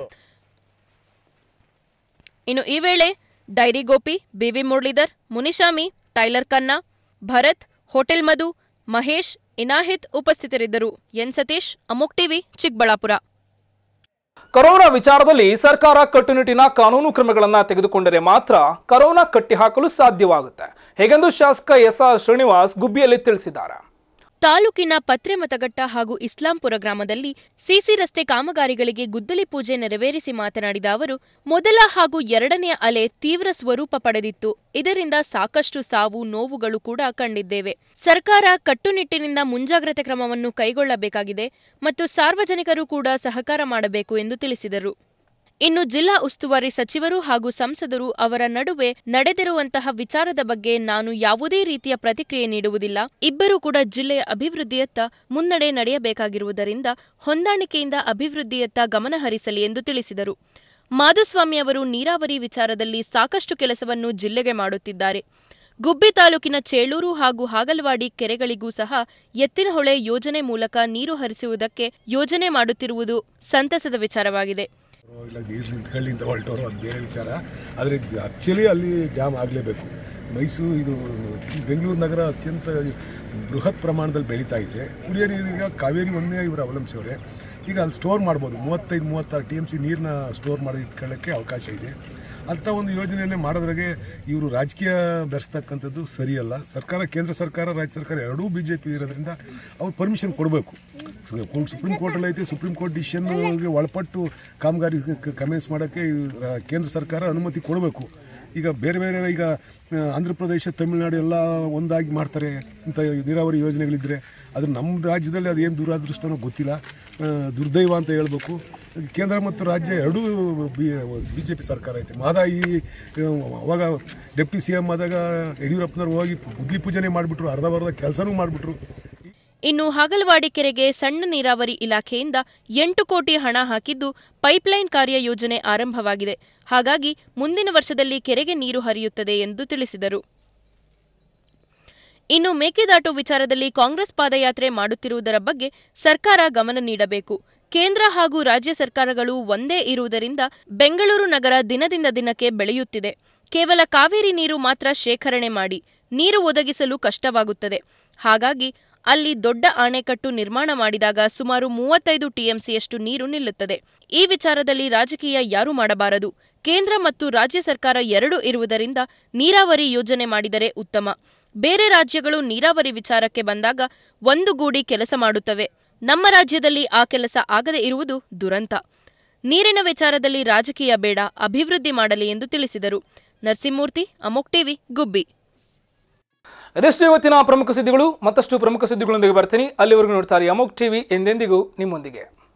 ಇನ್ನು ಈ ವೇಳೆ dairy Gopi BV Muralidhar Munishami tailor Khanna Bharat hotel Madhu Mahesh ಇನಾಹಿತ್ ಉಪಸ್ಥಿತರಿದ್ದರು ಎನ್ ಸತೀಶ್ ಅಮೋಕ್ ಟಿವಿ ಚಿಕ್ಕಬಳ್ಳಾಪುರ ಕೊರೋನಾ ವಿಚಾರದಲ್ಲಿ ಸರ್ಕಾರ ಕಟ್ಟುನಿಟ್ಟಿನ ಕಾನೂನು ಕ್ರಮಗಳನ್ನು ತೆಗೆದುಕೊಂಡರೆ ಮಾತ್ರ ಕೊರೋನಾ ಕಟ್ಟಿಹಾಕಲು ಸಾಧ್ಯವಾಗುತ್ತೆ ಹೇಗೆಂದು ಶಾಸಕ ಎಸ್ ಆರ್ ಶ್ರೀನಿವಾಸ್ ಗುಬ್ಬಿಯಲ್ಲಿ ತಿಳಿಸಿದ್ದಾರೆ ತಾಲೂಕಿನ ಪತ್ರೆ ಮತಗಟ್ಟ ಹಾಗೂ ಇಸ್ಲಾಂಪುರ ಗ್ರಾಮದಲ್ಲಿ ಸಿಸಿ ರಸ್ತೆ ಕಾಮಗಾರಿಗಳಿಗೆ ಗುದ್ದಲಿ ಪೂಜೆ ನೆರವೇರಿಸಿ ಮಾತನಾಡಿದ ಅವರು ಮೊದಲ ಹಾಗೂ ಎರಡನೆಯ ಅಲೆ ತೀವ್ರ ಸ್ವರೂಪ ಪಡೆದಿತ್ತು ಇದರಿಂದ ಸಾಕಷ್ಟು ಸಾವು ನೋವುಗಳು ಕೂಡ ಕಂಡಿದ್ದೇವೆ ಸರ್ಕಾರ ಕಟ್ಟುನಿಟ್ಟಿನಿಂದ ಮುಂಜಾಗ್ರತೆ ಕ್ರಮವನ್ನು ಕೈಗೊಳ್ಳಬೇಕಾಗಿದೆ ಮತ್ತು ಸಾರ್ವಜನಿಕರು ಕೂಡ ಸಹಕಾರ ಮಾಡಬೇಕು ಎಂದು ತಿಳಿಸಿದರು ಇನ್ನು ಜಿಲ್ಲಾ ಉಸ್ತುವಾರಿ ಸಚಿವರು ಹಾಗೂ ಸಂಸದರು ಅವರ ನಡುವೆ ನಡೆದಿರುವಂತಹ ವಿಚಾರದ ಬಗ್ಗೆ ನಾನು ಯಾವುದೇ ರೀತಿಯ ಪ್ರತಿಕ್ರಿಯೆ ನೀಡುವುದಿಲ್ಲ ಇಬ್ಬರೂ ಕೂಡ ಜಿಲ್ಲೆಯ ಅಭಿವೃದ್ಧಿಯತ್ತ ಮುನ್ನಡೆ ನಡೆಯಬೇಕಾಗಿರುವುದರಿಂದ ಹೊಂದಾಣಿಕೆಯಿಂದ ಅಭಿವೃದ್ಧಿಯತ್ತ ಗಮನ ಹರಿಸಲಿ ಎಂದು ತಿಳಿಸಿದರು ಮಾಧುಸ್ವಾಮಿ ಅವರು ನೀರಾವರಿ ವಿಚಾರದಲ್ಲಿ ಸಾಕಷ್ಟು ಕೆಲಸವನ್ನು ಜಿಲ್ಲೆಗೆ ಮಾಡುತ್ತಿದ್ದಾರೆ ಗುಬ್ಬಿ ತಾಲೂಕಿನ ಚೇಳೂರು ಹಾಗೂ ಹಾಗಲವಾಡಿ ಕೆರೆಗಳಿಗೂ ಸಹ ಎತ್ತಿನಹೊಳೆ ಯೋಜನೆ ಮೂಲಕ ನೀರು ಹರಿಸುವುದಕ್ಕೆ ಯೋಜನೆ ಮಾಡುತ್ತಿರುವುದು ಸಂತಸದ ವಿಚಾರವಾಗಿದೆ ಇಲ್ಲ ನೀರು ನಿಂತ್ಕೊಳ್ಳಿಂದ ಹೊರಟವರು ಅದು ಬೇರೆ ವಿಚಾರ ಆದರೆ ಆ್ಯಕ್ಚುಲಿ ಅಲ್ಲಿ ಡ್ಯಾಮ್ ಆಗಲೇಬೇಕು ಮೈಸೂರು ಇದು ಬೆಂಗಳೂರು ನಗರ ಅತ್ಯಂತ ಬೃಹತ್ ಪ್ರಮಾಣದಲ್ಲಿ ಬೆಳೀತಾ ಇದೆ ಕುಡಿಯೋ ನೀರಿಗೆ ಕಾವೇರಿ ಒಂದೇ ಇವರು ಅವಲಂಬಿಸವ್ರೆ ಈಗ ಅಲ್ಲಿ ಸ್ಟೋರ್ ಮಾಡ್ಬೋದು ಮೂವತ್ತೈದು ಮೂವತ್ತಾರು ಟಿ ಎಮ್ ಸಿ ನೀರನ್ನ ಸ್ಟೋರ್ ಮಾಡಿ ಇಟ್ಕೊಳ್ಳೋಕ್ಕೆ ಅವಕಾಶ ಇದೆ ಅಂಥ ಒಂದು ಯೋಜನೆಯನ್ನೇ ಮಾಡೋದ್ರಾಗೆ ಇವರು ರಾಜಕೀಯ ಬೆರೆಸ್ತಕ್ಕಂಥದ್ದು ಸರಿಯಲ್ಲ ಸರ್ಕಾರ ಕೇಂದ್ರ ಸರ್ಕಾರ ರಾಜ್ಯ ಸರ್ಕಾರ ಎರಡೂ ಬಿ ಜೆ ಪಿ ಇರೋದ್ರಿಂದ ಅವ್ರು ಪರ್ಮಿಷನ್ ಕೊಡಬೇಕು ಸುಪ್ರೀಂ ಕೋರ್ಟಲ್ಲಿ ಐತೆ ಸುಪ್ರೀಂ ಕೋರ್ಟ್ ಡಿಸಿಷನ್ಗೆ ಒಳಪಟ್ಟು ಕಾಮಗಾರಿ ಕಮೆನ್ಸ್ ಮಾಡೋಕ್ಕೆ ಇವ್ರ ಕೇಂದ್ರ ಸರ್ಕಾರ ಅನುಮತಿ ಕೊಡಬೇಕು ಈಗ ಬೇರೆ ಬೇರೆ ಈಗ ಆ, ಆಂಧ್ರ ಪ್ರದೇಶ ತಮಿಳುನಾಡು ಎಲ್ಲ ಒಂದಾಗಿ ಮಾಡ್ತಾರೆ ಇಂಥ ನೀರಾವರಿ ಯೋಜನೆಗಳಿದ್ದರೆ ಅದು ನಮ್ಮ ರಾಜ್ಯದಲ್ಲಿ ಅದೇನು ದುರಾದೃಷ್ಟನೋ ಗೊತ್ತಿಲ್ಲ ಆ, ದುರ್ದೈವ ಅಂತ ಹೇಳ್ಬೇಕು ಕೇಂದ್ರ ಮತ್ತು ರಾಜ್ಯ ಎರಡೂ ಬಿ ಬಿ ಜೆ ಪಿ ಸರ್ಕಾರ ಐತೆ ಮಹದಾಯಿ ಆ, ಅವಾಗ ಡೆಪ್ಟಿ ಸಿ ಎಮ್ ಆದಾಗ ಯಡಿಯೂರಪ್ಪನವ್ರು ಹೋಗಿ ಬುದ್ಧಿ ಪೂಜನೆ ಮಾಡಿಬಿಟ್ರು ಅರ್ಧ ಬರ್ಧ ಕೆಲಸನೂ ಮಾಡಿಬಿಟ್ರು ಇನ್ನು ಹಾಗಲವಾಡಿ ಕೆರೆಗೆ ಸಣ್ಣ ನೀರಾವರಿ ಇಲಾಖೆಯಿಂದ ಎಂಟು ಕೋಟಿ ಹಣ ಹಾಕಿದ್ದು ಪೈಪ್ಲೈನ್ ಕಾರ್ಯ ಯೋಜನೆ ಆರಂಭವಾಗಿದೆ ಹಾಗಾಗಿ ಮುಂದಿನ ವರ್ಷದಲ್ಲಿ ಕೆರೆಗೆ ನೀರು ಹರಿಯುತ್ತದೆ ಎಂದು ತಿಳಿಸಿದರು ಇನ್ನು ಮೇಕೆದಾಟು ವಿಚಾರದಲ್ಲಿ ಕಾಂಗ್ರೆಸ್ ಪಾದಯಾತ್ರೆ ಮಾಡುತ್ತಿರುವುದರ ಬಗ್ಗೆ ಸರ್ಕಾರ ಗಮನ ನೀಡಬೇಕು ಕೇಂದ್ರ ಹಾಗೂ ರಾಜ್ಯ ಸರ್ಕಾರಗಳು ಒಂದೇ ಇರುವುದರಿಂದ ಬೆಂಗಳೂರು ನಗರ ದಿನದಿಂದ ದಿನಕ್ಕೆ ಬೆಳೆಯುತ್ತಿದೆ ಕೇವಲ ಕಾವೇರಿ ನೀರು ಮಾತ್ರ ಶೇಖರಣೆ ಮಾಡಿ ನೀರು ಒದಗಿಸಲು ಕಷ್ಟವಾಗುತ್ತದೆ ಹಾಗಾಗಿ ಅಲ್ಲಿ ದೊಡ್ಡ ಅಣೆಕಟ್ಟು ನಿರ್ಮಾಣ ಮಾಡಿದಾಗ ಸುಮಾರು ಮೂವತ್ತೈದು ಟಿಎಂಸಿಯಷ್ಟು ನೀರು ನಿಲ್ಲುತ್ತದೆ ಈ ವಿಚಾರದಲ್ಲಿ ರಾಜಕೀಯ ಯಾರೂ ಮಾಡಬಾರದು ಕೇಂದ್ರ ಮತ್ತು ರಾಜ್ಯ ಸರ್ಕಾರ ಎರಡೂ ಇರುವುದರಿಂದ ನೀರಾವರಿ ಯೋಜನೆ ಮಾಡಿದರೆ ಉತ್ತಮ ಬೇರೆ ರಾಜ್ಯಗಳು ನೀರಾವರಿ ವಿಚಾರಕ್ಕೆ ಬಂದಾಗ ಒಂದುಗೂಡಿ ಕೆಲಸ ಮಾಡುತ್ತವೆ ನಮ್ಮ ರಾಜ್ಯದಲ್ಲಿ ಆ ಕೆಲಸ ಆಗದೇ ಇರುವುದು ದುರಂತ ನೀರಿನ ವಿಚಾರದಲ್ಲಿ ರಾಜಕೀಯ ಬೇಡ ಅಭಿವೃದ್ಧಿ ಮಾಡಲಿ ಎಂದು ತಿಳಿಸಿದರು ನರಸಿಂಹಮೂರ್ತಿ ಅಮೋಕ್ ಟಿವಿ ಗುಬ್ಬಿ ಇದೆಷ್ಟು ಇವತ್ತಿನ ಪ್ರಮುಖ ಸುದ್ದಿಗಳು ಮತ್ತಷ್ಟು ಪ್ರಮುಖ ಸುದ್ದಿಗಳೊಂದಿಗೆ ಬರ್ತೀನಿ ಅಲ್ಲಿವರೆಗೂ ನೋಡ್ತಾರೆ ಅಮೋಕ್ ಟಿವಿ ಎಂದೆಂದಿಗೂ ನಿಮ್ಮೊಂದಿಗೆ